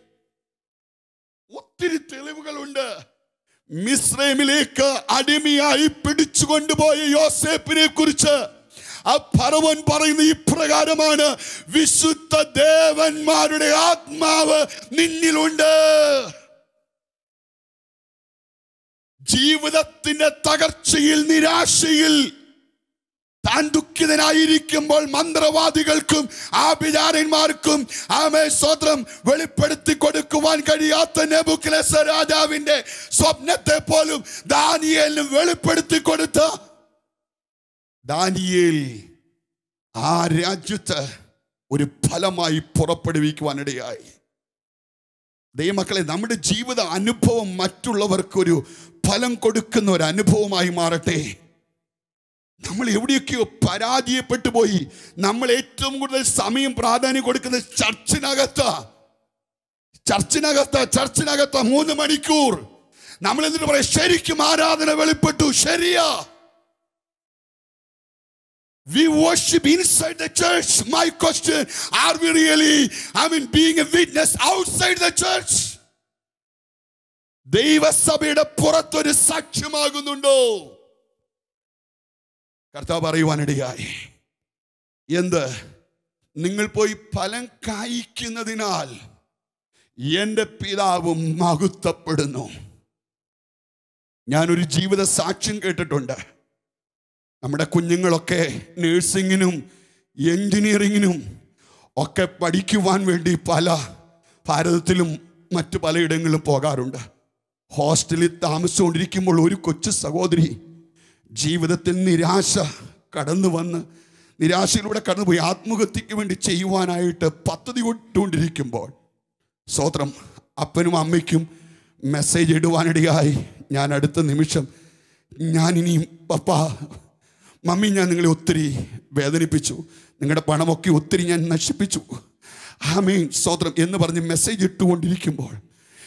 S1: ഒത്തിരി തെളിവുകളുണ്ട് മിശ്രമിലേക്ക് അടിമയായി പിടിച്ചു കൊണ്ടുപോയ യോസേപ്പിനെ കുറിച്ച് ആ ഫറവൻ പറയുന്ന ഇപ്രകാരമാണ് വിശുദ്ധ ദേവന്മാരുടെ ആത്മാവ് നിന്നിലുണ്ട് ജീവിതത്തിന്റെ തകർച്ചയിൽ നിരാശയിൽ താൻ ദുഃഖിതനായിരിക്കുമ്പോൾ മന്ത്രവാദികൾക്കും ആഭിചാരന്മാർക്കും ആമേ സ്വത്രം വെളിപ്പെടുത്തി കൊടുക്കുവാൻ കഴിയാത്ത നെബുക്കലസ രാജാവിന്റെ സ്വപ്നത്തെ പോലും ദാനിയേലിന് വെളിപ്പെടുത്തി കൊടുത്ത ദാനിയേൽ ആ രാജ്യത്ത് ഒരു ഫലമായി പുറപ്പെടുവിക്കുവാനിടയായി ദൈവമക്കളെ നമ്മുടെ ജീവിത അനുഭവം മറ്റുള്ളവർക്കൊരു ഫലം കൊടുക്കുന്ന ഒരു അനുഭവമായി മാറട്ടെ നമ്മൾ എവിടെയൊക്കെയോ പരാജയപ്പെട്ടു പോയി നമ്മൾ ഏറ്റവും കൂടുതൽ സമയം പ്രാധാന്യം കൊടുക്കുന്നത് ചർച്ചിനകത്ത ചർച്ചിനകത്ത ചർച്ചിനകത്ത മൂന്ന് മണിക്കൂർ നമ്മൾ എന്നിട്ട് പറയാം ശരിക്കും ആരാധന വെളിപ്പെട്ടു ശരിയാ We worship inside the church. My question, are we really, I mean, being a witness outside the church? ദൈവസഭയുടെ പുറത്തൊരു സാക്ഷ്യമാകുന്നുണ്ടോ കർത്താവ് പറയുവാനിടയായി എന്ത് നിങ്ങൾ പോയി ഫലം കായ്ക്കുന്നതിനാൽ എൻ്റെ പിതാവ് മഹത്വപ്പെടുന്നു ഞാനൊരു ജീവിത സാക്ഷ്യം കേട്ടിട്ടുണ്ട് നമ്മുടെ കുഞ്ഞുങ്ങളൊക്കെ നേഴ്സിങ്ങിനും എൻജിനീയറിങ്ങിനും ഒക്കെ പഠിക്കുവാൻ വേണ്ടി പല ഭാരതത്തിലും മറ്റു പലയിടങ്ങളിലും പോകാറുണ്ട് ഹോസ്റ്റലിൽ താമസിച്ചുകൊണ്ടിരിക്കുമ്പോൾ ഒരു കൊച്ചു സഹോദരി ജീവിതത്തിൽ നിരാശ കടന്നു വന്ന് നിരാശയിലൂടെ കടന്നുപോയി ആത്മഹത്യക്ക് വേണ്ടി ചെയ്യുവാനായിട്ട് പദ്ധതി ഇട്ടുകൊണ്ടിരിക്കുമ്പോൾ സ്വോത്രം അപ്പനും അമ്മയ്ക്കും മെസ്സേജ് ഇടുവാനിടയായി ഞാൻ അടുത്ത നിമിഷം ഞാൻ ഇനിയും പപ്പ മമ്മി ഞാൻ നിങ്ങളെ ഒത്തിരി വേദനിപ്പിച്ചു നിങ്ങളുടെ പണമൊക്കെ ഒത്തിരി ഞാൻ നശിപ്പിച്ചു ആമീൻ സ്വോത്രം എന്ന് പറഞ്ഞ് മെസ്സേജ് ഇട്ടുകൊണ്ടിരിക്കുമ്പോൾ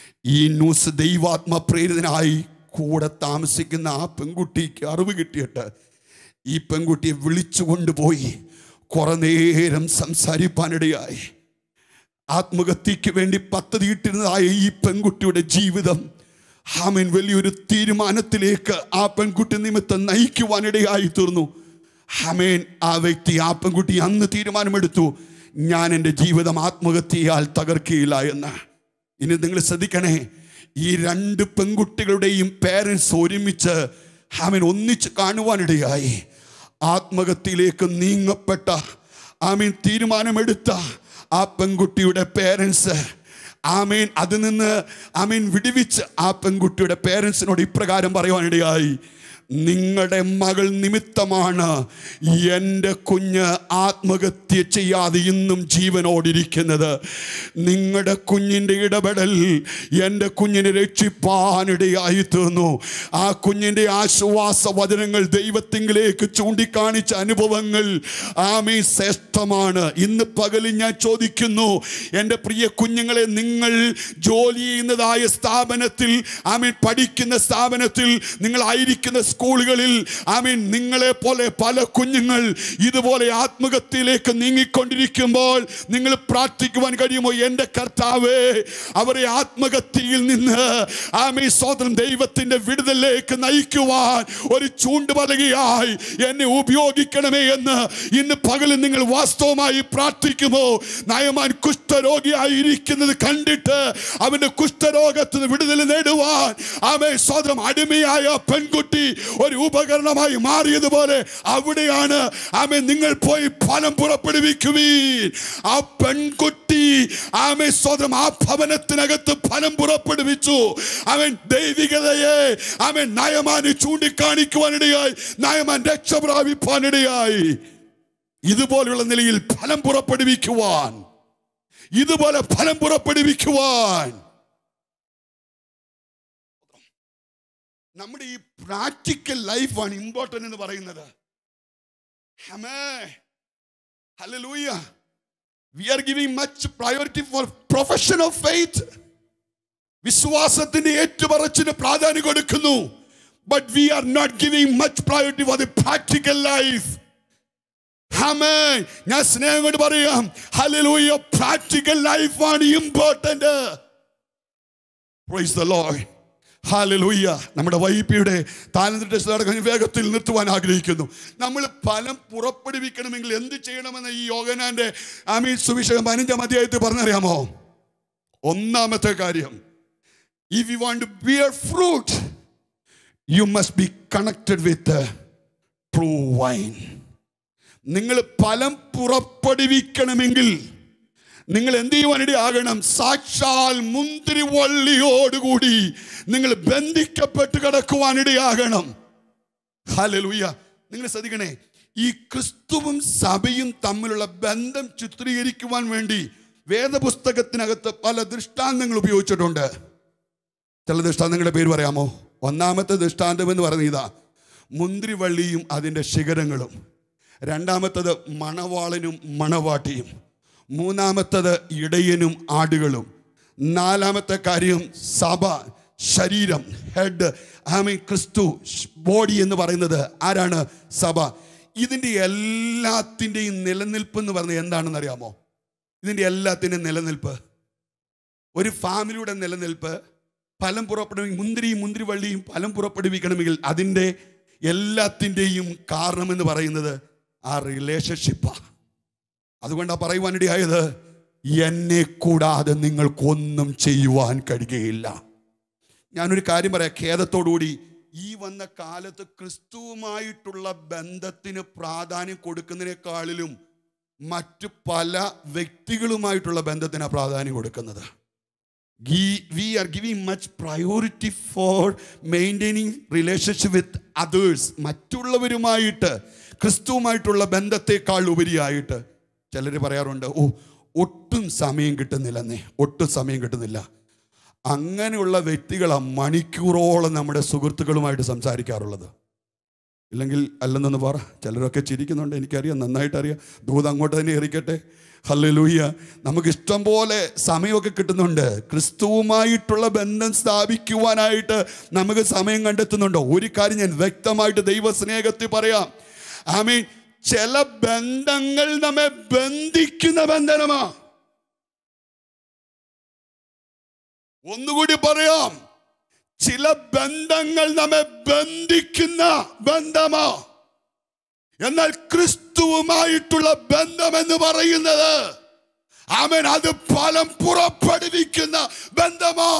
S1: ഈ ന്യൂസ് ദൈവാത്മ പ്രേരിതനായി കൂടെ താമസിക്കുന്ന ആ പെൺകുട്ടിക്ക് അറിവ് കിട്ടിയിട്ട് ഈ പെൺകുട്ടിയെ വിളിച്ചു കൊണ്ടുപോയി കുറെ നേരം സംസാരിപ്പാനിടയായി ആത്മഹത്യക്ക് വേണ്ടി പദ്ധതിയിട്ടിരുന്നതായ ഈ പെൺകുട്ടിയുടെ ജീവിതം ആമൻ വലിയൊരു തീരുമാനത്തിലേക്ക് ആ പെൺകുട്ടി നിമിത്തം നയിക്കുവാനിടയായി തീർന്നു ആമേൻ ആ വ്യക്തി ആ പെൺകുട്ടി അന്ന് തീരുമാനമെടുത്തു ഞാൻ എൻ്റെ ജീവിതം ആത്മഹത്യയാൽ തകർക്കുകയില്ല എന്ന് ഇനി നിങ്ങൾ ശ്രദ്ധിക്കണേ ഈ രണ്ട് പെൺകുട്ടികളുടെയും പേരൻസ് ഒരുമിച്ച് ആമൻ ഒന്നിച്ച് കാണുവാനിടയായി ആത്മഹത്യയിലേക്ക് നീങ്ങപ്പെട്ട ആമീൻ തീരുമാനമെടുത്ത ആ പെൺകുട്ടിയുടെ പേരൻസ് ആമീൻ അതിൽ നിന്ന് ആമീൻ വിടുവിച്ച് ആ പെൺകുട്ടിയുടെ പേരൻസിനോട് ഇപ്രകാരം പറയുവാനിടയായി നിങ്ങളുടെ മകൾ നിമിത്തമാണ് എൻ്റെ കുഞ്ഞ് ആത്മഹത്യ ചെയ്യാതെ ഇന്നും ജീവനോടിരിക്കുന്നത് നിങ്ങളുടെ കുഞ്ഞിൻ്റെ ഇടപെടൽ എൻ്റെ കുഞ്ഞിനെ രക്ഷിപ്പാനിടയായി തീർന്നു ആ കുഞ്ഞിൻ്റെ ആശ്വാസ വചനങ്ങൾ ദൈവത്തിങ്കിലേക്ക് ചൂണ്ടിക്കാണിച്ച അനുഭവങ്ങൾ ആമേ ശ്രേഷ്ഠമാണ് ഇന്ന് പകലിൽ ഞാൻ ചോദിക്കുന്നു എൻ്റെ പ്രിയ കുഞ്ഞുങ്ങളെ നിങ്ങൾ ജോലി ചെയ്യുന്നതായ സ്ഥാപനത്തിൽ ആമീൻ പഠിക്കുന്ന സ്ഥാപനത്തിൽ നിങ്ങളായിരിക്കുന്ന സ്കൂളുകളിൽ ആമീൻ നിങ്ങളെ പോലെ പല കുഞ്ഞുങ്ങൾ ഇതുപോലെ ആത്മഹത്യയിലേക്ക് നീങ്ങിക്കൊണ്ടിരിക്കുമ്പോൾ നിങ്ങൾ പ്രാർത്ഥിക്കുവാൻ കഴിയുമോ എൻ്റെ കർത്താവേ അവരെ ആത്മഹത്യയിൽ നിന്ന് ആമീ സ്വതന്ത്രം ദൈവത്തിന്റെ വിടുതലിലേക്ക് നയിക്കുവാൻ ഒരു ചൂണ്ടുപലകയായി എന്നെ ഉപയോഗിക്കണമേ എന്ന് ഇന്ന് പകലിൽ നിങ്ങൾ വാസ്തവമായി പ്രാർത്ഥിക്കുമോ നയമാൻ കുഷ്ഠരോഗിയായി ഇരിക്കുന്നത് കണ്ടിട്ട് അവന്റെ കുഷ്ഠരോഗത്തിന് വിടുതൽ നേടുവാൻ ആമേ സ്വതന്ത്രം അടിമയായ പെൺകുട്ടി ഒരു ഉപകരണമായി മാറിയതുപോലെ അവിടെയാണ് ആമേ നിങ്ങൾ പോയി ഫലം പുറപ്പെടുവിക്കുവീൻ ആ പെൺകുട്ടി ആമേ സ്വതന്ത്രം ആ ഭവനത്തിനകത്ത് ഫലം പുറപ്പെടുവിച്ചു അവൻ ദൈവികതയെ അവൻ നയമാന് ചൂണ്ടിക്കാണിക്കുവാനിടയായി നയമാൻ രക്ഷ പ്രാപിപ്പാനിടയായി ഇതുപോലുള്ള നിലയിൽ ഫലം പുറപ്പെടുവിക്കുവാൻ ഇതുപോലെ ഫലം പുറപ്പെടുവിക്കുവാൻ നമ്മുടെ ഈ പ്രാക്ടിക്കൽ ലൈഫാണ് ഇമ്പോർട്ടൻ്റ് എന്ന് പറയുന്നത് hallelujah we are giving much priority for profession of faith വിശ്വാസത്തിന്റെ ഏറ്റുപറച്ചിന് പ്രാധാന്യം കൊടുക്കുന്നു but we are not giving much priority for the practical life Amen. ഞാൻ സ്നേഹം കൊണ്ട് പറയാം ഹല്ലേലൂയ പ്രാക്ടിക്കൽ ലൈഫാണ് important praise the Lord hallelujah നമ്മുടെ വൈപ്പിയുടെ താലന്ത് ടെസ്റ്റ് നടക്കുന്ന വേഗത്തിൽ നിർത്തുവാൻ ആഗ്രഹിക്കുന്നു നമ്മൾ ഫലം പുറപ്പെടുവിക്കണമെങ്കിൽ എന്ത് ചെയ്യണമെന്ന് ഈ യോഗനാന്റെ ആമീൻ സുവിശേഷം പതിനഞ്ചാം അധ്യായത്തിൽ പറഞ്ഞറിയാമോ ഒന്നാമത്തെ കാര്യം if you want to bear fruit you must be connected with true vine നിങ്ങൾ ഫലം പുറപ്പെടുവിക്കണമെങ്കിൽ നിങ്ങൾ എന്ത് ചെയ്യുവാനിട ആകണം സാക്ഷാൽ മുന്തിരി വള്ളിയോടുകൂടി നിങ്ങൾ ബന്ധിക്കപ്പെട്ട് കിടക്കുവാനിടയാകണം ഹാലലൂയ നിങ്ങൾ ശ്രദ്ധിക്കണേ ഈ ക്രിസ്തുവും സഭയും തമ്മിലുള്ള ബന്ധം ചിത്രീകരിക്കുവാൻ വേണ്ടി വേദപുസ്തകത്തിനകത്ത് പല ദൃഷ്ടാന്തങ്ങൾ ഉപയോഗിച്ചിട്ടുണ്ട് ചില ദൃഷ്ടാന്തങ്ങളുടെ പേര് പറയാമോ ഒന്നാമത്തെ ദൃഷ്ടാന്തം എന്ന് പറയുന്നത് ഇതാ മുന്തിരിവള്ളിയും അതിൻ്റെ ശിഖരങ്ങളും രണ്ടാമത്തത് മണവാളനും മണവാട്ടിയും മൂന്നാമത്തത് ഇടയനും ആടുകളും നാലാമത്തെ കാര്യം സഭ ശരീരം ഹെഡ് ആമി ക്രിസ്തു ബോഡി എന്ന് പറയുന്നത് ആരാണ് സഭ ഇതിൻ്റെ എല്ലാത്തിൻ്റെയും നിലനിൽപ്പ് എന്ന് പറയുന്നത് എന്താണെന്ന് അറിയാമോ ഇതിൻ്റെ എല്ലാത്തിൻ്റെയും നിലനിൽപ്പ് ഒരു ഫാമിലിയുടെ നിലനിൽപ്പ് ഫലം പുറപ്പെടുമെങ്കിൽ മുന്തിരിയും മുന്തിരിവള്ളിയും ഫലം പുറപ്പെടുവിക്കണമെങ്കിൽ അതിൻ്റെ എല്ലാത്തിൻ്റെയും കാരണമെന്ന് പറയുന്നത് ആ റിലേഷൻഷിപ്പാണ് അതുകൊണ്ടാണ് പറയുവാനിടയായത് എന്നെ കൂടാതെ നിങ്ങൾക്കൊന്നും ചെയ്യുവാൻ കഴിയുകയില്ല ഞാനൊരു കാര്യം പറയാം ഖേദത്തോടുകൂടി ഈ വന്ന കാലത്ത് ക്രിസ്തുവുമായിട്ടുള്ള ബന്ധത്തിന് പ്രാധാന്യം കൊടുക്കുന്നതിനേക്കാളിലും മറ്റു പല വ്യക്തികളുമായിട്ടുള്ള ബന്ധത്തിനാണ് പ്രാധാന്യം കൊടുക്കുന്നത് we are giving much priority for maintaining relationship with others മറ്റുള്ളവരുമായിട്ട് ക്രിസ്തുവുമായിട്ടുള്ള ബന്ധത്തെക്കാൾ ഉപരിയായിട്ട് ചിലർ പറയാറുണ്ട് ഓ ഒട്ടും സമയം കിട്ടുന്നില്ലെന്നേ ഒട്ടും സമയം കിട്ടുന്നില്ല അങ്ങനെയുള്ള വ്യക്തികളാണ് മണിക്കൂറോളം നമ്മുടെ സുഹൃത്തുക്കളുമായിട്ട് സംസാരിക്കാറുള്ളത് ഇല്ലെങ്കിൽ അല്ലെന്നൊന്ന് പറ ചിലരൊക്കെ ചിരിക്കുന്നുണ്ട് എനിക്കറിയാം നന്നായിട്ട് അറിയാം ദൂത് അങ്ങോട്ട് തന്നെ എറിക്കട്ടെ ഹല്ലേലൂയ നമുക്ക് ഇഷ്ടം പോലെ സമയമൊക്കെ കിട്ടുന്നുണ്ട് ക്രിസ്തുവുമായിട്ടുള്ള ബന്ധം സ്ഥാപിക്കുവാനായിട്ട് നമുക്ക് സമയം കണ്ടെത്തുന്നുണ്ടോ ഒരു കാര്യം ഞാൻ വ്യക്തമായിട്ട് ദൈവസ്നേഹത്തിൽ പറയാം ഐ മീൻ ചില ബന്ധങ്ങൾ നമ്മെ ബന്ധിക്കുന്ന ബന്ധനമാ ഒന്നുകൂടി പറയാം ചില ബന്ധങ്ങൾ നമ്മെ ബന്ധിക്കുന്ന ബന്ധമാ എന്നാൽ ക്രിസ്തുവുമായിട്ടുള്ള ബന്ധം എന്ന് പറയുന്നത് അവൻ അത് ഫലം പുറപ്പെടുവിക്കുന്ന ബന്ധമാ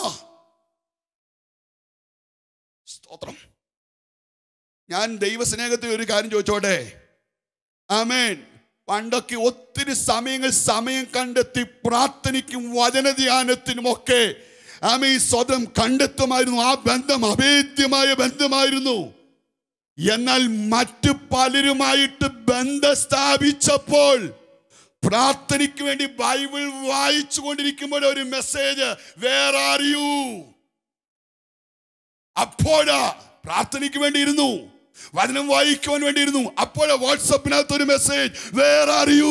S1: സ്തോത്രം ഞാൻ ദൈവസ്നേഹത്തിൽ ഒരു കാര്യം ചോദിച്ചോട്ടെ ആമേൻ പണ്ടൊക്കെ ഒത്തിരി സമയങ്ങൾ സമയം കണ്ടെത്തി പ്രാർത്ഥനയ്ക്കും വചനധ്യാനത്തിനുമൊക്കെ ആമേ സ്വതം കണ്ടെത്തുമായിരുന്നു ആ ബന്ധം അഭേദ്യമായ ബന്ധമായിരുന്നു എന്നാൽ മറ്റു പലരുമായിട്ട് ബന്ധം സ്ഥാപിച്ചപ്പോൾ പ്രാർത്ഥനയ്ക്ക് വേണ്ടി ബൈബിൾ വായിച്ചു കൊണ്ടിരിക്കുമ്പോൾ ഒരു മെസ്സേജ് വേറെ അറിയൂ അപ്പോഴാ പ്രാർത്ഥനയ്ക്ക് വേണ്ടി ഇരുന്നു വചനം വായിക്കുവാൻ വേണ്ടി ഇരുന്നു അപ്പോഴാ വാട്സപ്പിനകത്ത് ഒരു മെസ്സേജ് വേറെ അറിയൂ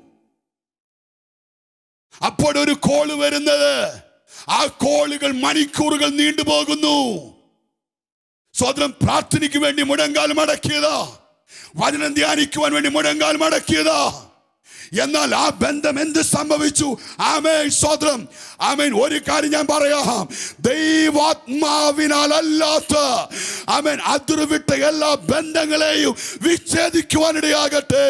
S1: അപ്പോഴൊരു കോള് വരുന്നത് ആ കോളുകൾ മണിക്കൂറുകൾ നീണ്ടുപോകുന്നു സ്വതന്ത്രം പ്രാർത്ഥനയ്ക്ക് വേണ്ടി മുടങ്കാൽ മടക്കിയതാ വചനം ധ്യാനിക്കുവാൻ വേണ്ടി മുടങ്കാൽ മടക്കിയതാ എന്നാൽ ആ ബന്ധം എന്ത് സംഭവിച്ചു ആമേൻ സ്വതന്ത്രം ആമേൻ ഒരു കാര്യം ഞാൻ പറയാം ദൈവാത്മാവിനാൽ അല്ലാത്ത ആമേൻ അതിർവിട്ട എല്ലാ ബന്ധങ്ങളെയും വിച്ഛേദിക്കുവാനിടയാകട്ടെ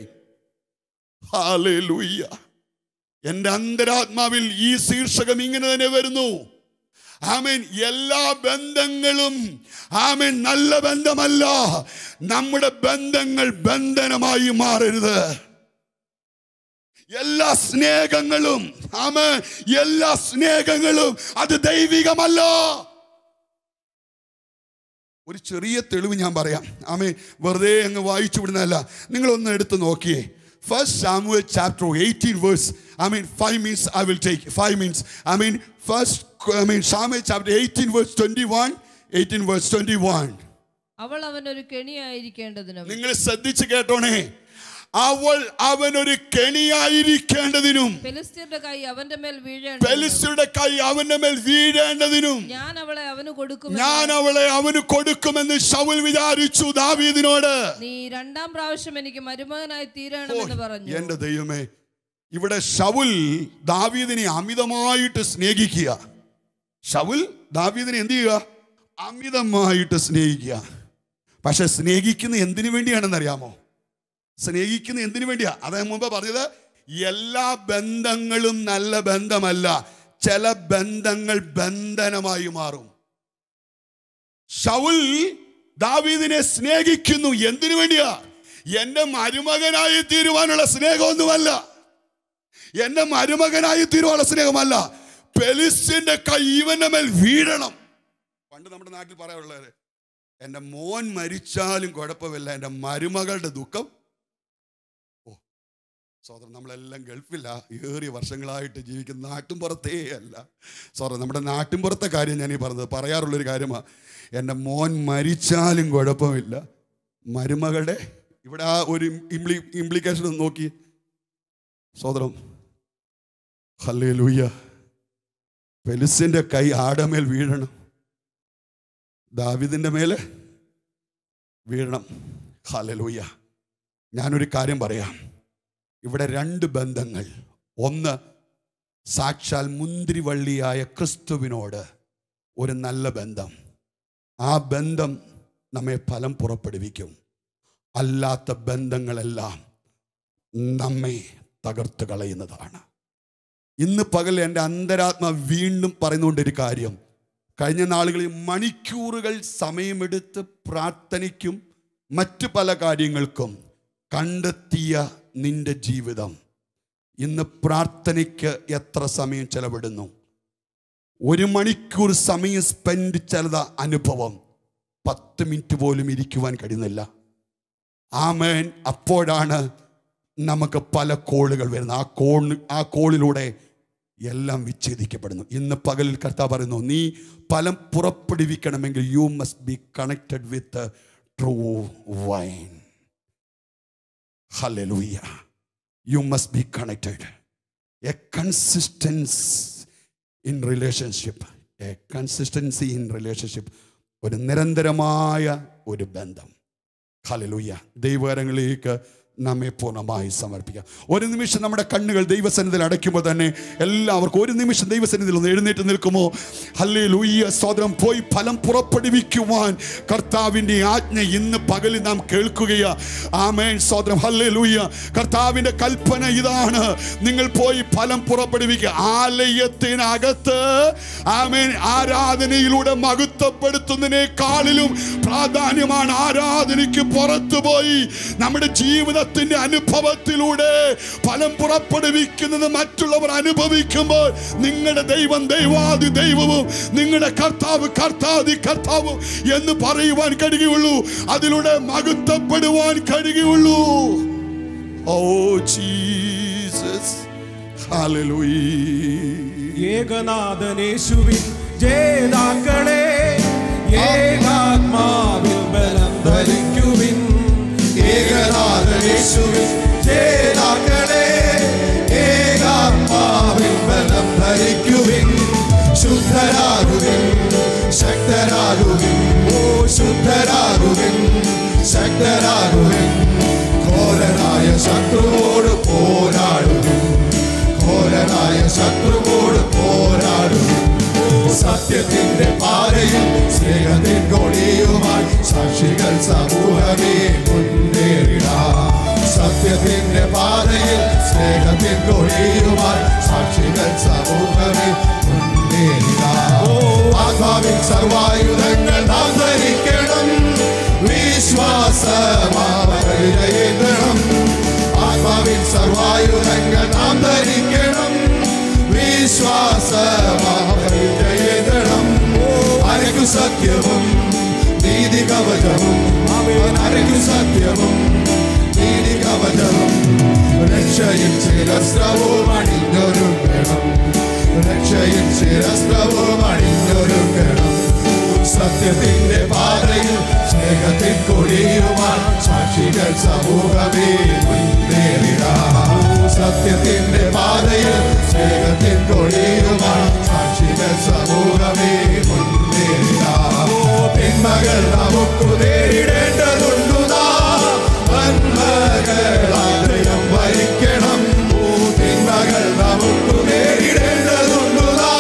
S1: ഹാലേലൂയ്യ എന്റെ അന്തരാത്മാവിൽ ഈ ശീർഷകം ഇങ്ങനെ തന്നെ വരുന്നു ആമേൻ എല്ലാ ബന്ധങ്ങളും ആമേൻ നല്ല ബന്ധമല്ല നമ്മുടെ ബന്ധങ്ങൾ ബന്ധനമായി മാറരുത് എല്ലാ സ്നേഹങ്ങളും ആമേൻ എല്ലാ സ്നേഹങ്ങളും അത് ദൈവികമല്ല ഒരു ചെറിയ തെളിവ് ഞാൻ പറയാം ആമേ വെറുതെ അങ്ങ് വായിച്ചു വിടുന്നതല്ല നിങ്ങളൊന്ന് എടുത്ത് നോക്കിയേ First Samuel chapter 18 verse, I mean, five minutes I will take. Five minutes. I mean, first, I mean, Samuel chapter 18 verse 21, 18 verse 21.
S2: അവൾ അവനൊരു കെണിയായിരിക്കേണ്ടതിനും
S1: നിങ്ങൾ ശ്രദ്ധിച്ച് കേട്ടോണേ അവൾ അവനൊരു കെണിയായിരിക്കേണ്ടതിനും
S2: ഫെലിസ്തീന്റെ കൈ അവന്റെ മേൽ വീഴേണ്ട
S1: പെലിസ്തരുടെ കൈ അവന്റെ മേൽ വീഴേണ്ടതിനും
S2: ഞാൻ അവളെ അവന് കൊടുക്കും
S1: ഞാൻ അവളെ അവന് കൊടുക്കുമെന്ന് ശൗൽ വിചാരിച്ചു ദാവീദിനോട്
S2: നീ രണ്ടാം പ്രാവശ്യം എനിക്ക് മരുമകനായി തീരണമെന്ന് പറഞ്ഞു
S1: എന്റെ ദൈവമേ ഇവിടെ ഷവുൽ ദാവീദിനെ അമിതമായിട്ട് സ്നേഹിക്കുക ഷവുൽ ദാവീദിനെ എന്ത് ചെയ്യുക അമിതമായിട്ട് സ്നേഹിക്കുക പക്ഷെ സ്നേഹിക്കുന്ന എന്തിനു വേണ്ടിയാണെന്ന് അറിയാമോ സ്നേഹിക്കുന്ന എന്തിനു വേണ്ടിയാ അതാ ഞാൻ മുമ്പ് പറഞ്ഞത് എല്ലാ ബന്ധങ്ങളും നല്ല ബന്ധമല്ല ചില ബന്ധങ്ങൾ ബന്ധനമായി മാറും ഷൗൽ ദാവീദിനെ സ്നേഹിക്കുന്നു എന്തിനു വേണ്ടിയാ എന്റെ മരുമകനായി തീരുവാനുള്ള സ്നേഹമൊന്നുമല്ല എന്റെ മരുമകനായി തീരുവാനുള്ള സ്നേഹമല്ല പെലിസിന്റെ കൈ ഇവന്റെ മേൽ വീഴണം പണ്ട് നമ്മുടെ നാട്ടിൽ പറയാനുള്ളത് എൻ്റെ മോൻ മരിച്ചാലും കുഴപ്പമില്ല എൻ്റെ മരുമകളുടെ ദുഃഖം ഓ സോദരൻ നമ്മളെല്ലാം ഗൾഫില്ല ഏറിയ വർഷങ്ങളായിട്ട് ജീവിക്കുന്ന നാട്ടിൻപുറത്തേ അല്ല സോദരൻ നമ്മുടെ നാട്ടിൻപുറത്തെ കാര്യം ഞാൻ ഈ പറഞ്ഞത് പറയാറുള്ളൊരു കാര്യമാണ് എൻ്റെ മോൻ മരിച്ചാലും കുഴപ്പമില്ല മരുമകളുടെ ഇവിടെ ആ ഒരു ഇംപ്ലി ഇംപ്ലിക്കേഷൻ ഒന്ന് നോക്കി സോദരം ഹല്ലേ ലൂയ്യ പെലിസിൻ്റെ കൈ ആടമേൽ വീഴണം ദാവിദിൻ്റെ മേലെ വീഴണം ഹലലൂയ ഞാനൊരു കാര്യം പറയാം ഇവിടെ രണ്ട് ബന്ധങ്ങൾ ഒന്ന് സാക്ഷാൽ മുന്തിരിവള്ളിയായ ക്രിസ്തുവിനോട് ഒരു നല്ല ബന്ധം ആ ബന്ധം നമ്മെ ഫലം പുറപ്പെടുവിക്കും അല്ലാത്ത ബന്ധങ്ങളെല്ലാം നമ്മെ തകർത്ത് കളയുന്നതാണ് ഇന്ന് പകൽ എൻ്റെ അന്തരാത്മ വീണ്ടും പറയുന്നുകൊണ്ടൊരു കാര്യം കഴിഞ്ഞ നാളുകളിൽ മണിക്കൂറുകൾ സമയമെടുത്ത് പ്രാർത്ഥനയ്ക്കും മറ്റു പല കാര്യങ്ങൾക്കും കണ്ടെത്തിയ നിന്റെ ജീവിതം ഇന്ന് പ്രാർത്ഥനയ്ക്ക് എത്ര സമയം ചെലവിടുന്നു ഒരു മണിക്കൂർ സമയം സ്പെൻഡ് ചെയ്ത അനുഭവം പത്ത് മിനിറ്റ് പോലും ഇരിക്കുവാൻ കഴിയുന്നില്ല ആമേൻ അപ്പോഴാണ് നമുക്ക് പല കോളുകൾ വരുന്നത് ആ കോൾ ആ കോളിലൂടെ എല്ലാം വിച്ഛേദിക്കപ്പെടുന്നു ഇന്ന് പകലിൽ കർത്താവ് പറയുന്നു നീ ഫലം പുറപ്പെടുവിക്കണമെങ്കിൽ you must be connected with true vine hallelujah you must be connected a consistence in relationship a consistency in relationship ഒരു നിരന്തരമായ ഒരു ബന്ധം ഹലലൂയ ദൈവകരങ്ങളിലേക്ക് നമ്മെ പൂർണ്ണമായി സമർപ്പിക്കാം ഒരു നിമിഷം നമ്മുടെ കണ്ണുകൾ ദൈവസന്നിധിയിൽ അടയ്ക്കുമ്പോൾ തന്നെ എല്ലാവർക്കും ഒരു നിമിഷം ദൈവസന്നിധിയിൽ ഒന്ന് എഴുന്നേറ്റ് നിൽക്കുമോ ഹല്ലേ ലൂയ്യ സ്വതന്ത്രം പോയി ഫലം പുറപ്പെടുവിക്കുവാൻ കർത്താവിൻ്റെ ആജ്ഞ ഇന്ന് പകലിൽ നാം കേൾക്കുകയാ ആമേൻ സ്വതന്ത്രം ഹല്ലേ ലൂയ്യ കർത്താവിൻ്റെ കൽപ്പന ഇതാണ് നിങ്ങൾ പോയി ഫലം പുറപ്പെടുവിക്കുക ആലയത്തിനകത്ത് ആമേൻ ആരാധനയിലൂടെ മഹത്വപ്പെടുത്തുന്നതിനേക്കാളിലും പ്രാധാന്യമാണ് ആരാധനയ്ക്ക് പുറത്തു പോയി നമ്മുടെ ജീവിതത്തിന്റെ അനുഭവത്തിലൂടെ ഫലം പുറപ്പെടുവിക്കുന്നത് മറ്റുള്ളവർ അനുഭവിക്കുമ്പോൾ നിങ്ങളുടെ ദൈവം ദൈവാദി ദൈവവും നിങ്ങളുടെ കർത്താവ് കർത്താദി കർത്താവും എന്ന് പറയുവാൻ കഴിയുള്ളൂ അതിലൂടെ മഹത്വപ്പെടുവാൻ കഴിയുള്ളൂ ഓ ജീസസ് ഹല്ലേലൂയ
S3: ഏകനാഥനേശുവിൻ ജേതാക്കളെ ഏകാത്മാവിൽ ബലം ധരിക്കുവിൻ
S4: ഏകനാഥനേശുവിൻ ജേതാക്കളെ ഏകാത്മാവിൽ ബലം ധരിക്കുവിൻ ശുദ്ധരാകുവിൻ ശക്തരാകുവിൻ ഓ ശുദ്ധരാകുവിൻ ശക്തരാകുവിൻ ഘോരനായ ശത്രുവോട് പോരാടുവിൻ ഘോരനായ ശത്രുവോട് പോരാടുവിൻ സത്യത്തിന്റെ പാതയിൽ സ്നേഹത്തിൻ കൊടിയുമായി സാക്ഷികൾ സമൂഹമേ മുന്നേറിടാം സത്യത്തിന്റെ പാതയിൽ സ്നേഹത്തിൻ കൊടിയുമായി സാക്ഷികൾ സമൂഹമേ മുന്നേറിടാം ആത്മാവിൻ സർവായുധങ്ങൾ നാം ധരിക്കണം വിശ്വാസമാവരണം ആത്മാവിൻ സർവായുധങ്ങൾ നാം ധരിക്കണം വിശ്വാസമാവരണം അരക്കു സത്യവും നീതി കവചവും അവൻ അരക്കു സത്യവും നീതി കവചവും രക്ഷയും ശിരസ്ത്രവും അണിഞ്ഞൊരുക്കണം രക്ഷയും ശിരസ്ത്രവും അണിഞ്ഞൊരുക്കണം സത്യത്തിന്റെ പാതയിൽ സ്നേഹത്തിൻ കൊടിയുവാൻ സാക്ഷികൾ സമൂഹമേ മുന്നേറിടാം സത്യത്തിന്റെ പാതയിൽ സ്നേഹത്തിൻ കൊടിയുവാൻ സാക്ഷികൾ സമൂഹമേ മുന്നേറിടാം തിന്മകൾ നമുക്ക് നേരിടേണ്ടതുണ്ടുതാ നന്മകളാദ്യം വരിക്കണം തിന്മകൾ നമുക്ക് നേരിടേണ്ടതുണ്ടുതാ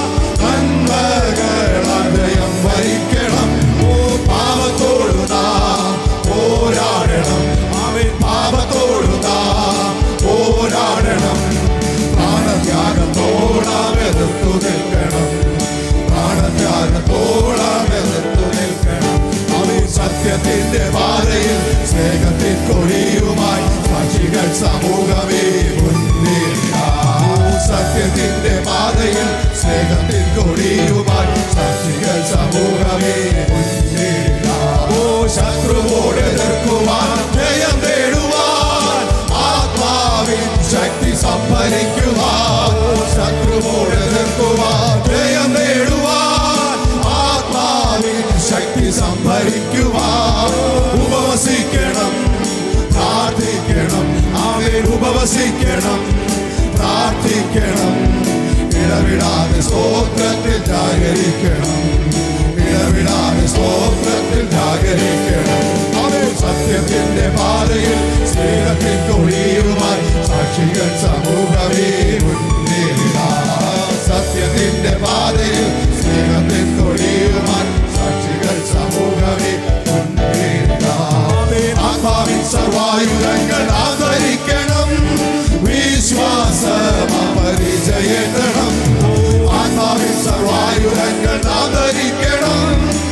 S4: നന്മകളാദ്യം വരിക്കണം പാപത്തോടു നാം പോരാടണം അവൻ പാപത്തോടു നാം പോരാടണം പ്രാണത്യാഗത്തോടാം എതിർത്തു നിൽക്കണം പ്രാണത്യാഗത്തോടാം എതിർത്തു നിൽക്കണം അവൻ സത്യത്തിന്റെ പാതയിൽ സ്നേഹത്തിൻ കൊടിയുമായി സാക്ഷികൾ സമൂഹമേ മുന്നേറിടാം സത്യത്തിന്റെ പാതയിൽ സ്നേഹത്തിൻ കൊടിയുമായി സാക്ഷികൾ സമൂഹമേ മുന്നേറിടാം ഓ ശത്രുവോട് എതിർക്കുവാൻ ജയം നേടുവാൻ ആത്മാവിൻ ശക്തി സംഭരിക്കുവാൻ ശത്രുവോട് എതിർക്കുവാൻ ജയം നേടുവാൻ ആത്മാവിൻ ശക്തി സംഭരിക്കുവാൻ ഉപവസിക്കണം പ്രാർത്ഥിക്കണം അവൻ ഉപവസിക്കണം പ്രാർത്ഥിക്കണം ഇടവിടാതെ സ്തോത്രത്തിൽ ജാഗരിക്കണം ഇടവിടാതെ സ്തോത്രത്തിൽ ജാഗരിക്കണം അവൻ സത്യത്തിന്റെ പാതയിൽ സ്നേഹത്തിൻ കൊടിയുമായി സാക്ഷികൾ സമൂഹമേ മുന്നേറിടാം സത്യത്തിന്റെ പാതയിൽ സ്നേഹത്തിൻ കൊടിയുമായി സാക്ഷികൾ സമൂഹമേ മുന്നേറിടാം ആത്മാവിൻ സർവായുധങ്ങൾ ആദരിക്കണം വിശ്വാസമരിചയണം ആത്മാവിൻ സർവായുധങ്ങൾ ആദരിക്കണം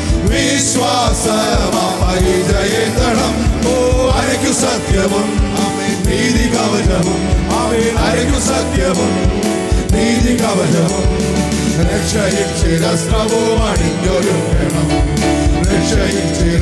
S4: വിശ്വാസമരിചയണം ഓ അരയ്ക്കു സത്യവും നീതി കവചവും അവൻ അരയ്ക്കു സത്യവും നീതി കവചവും രക്ഷയിൽ ചിരസ്ത്രവും അണിഞ്ഞൊരുക്കണം രക്ഷയിൽ ചിര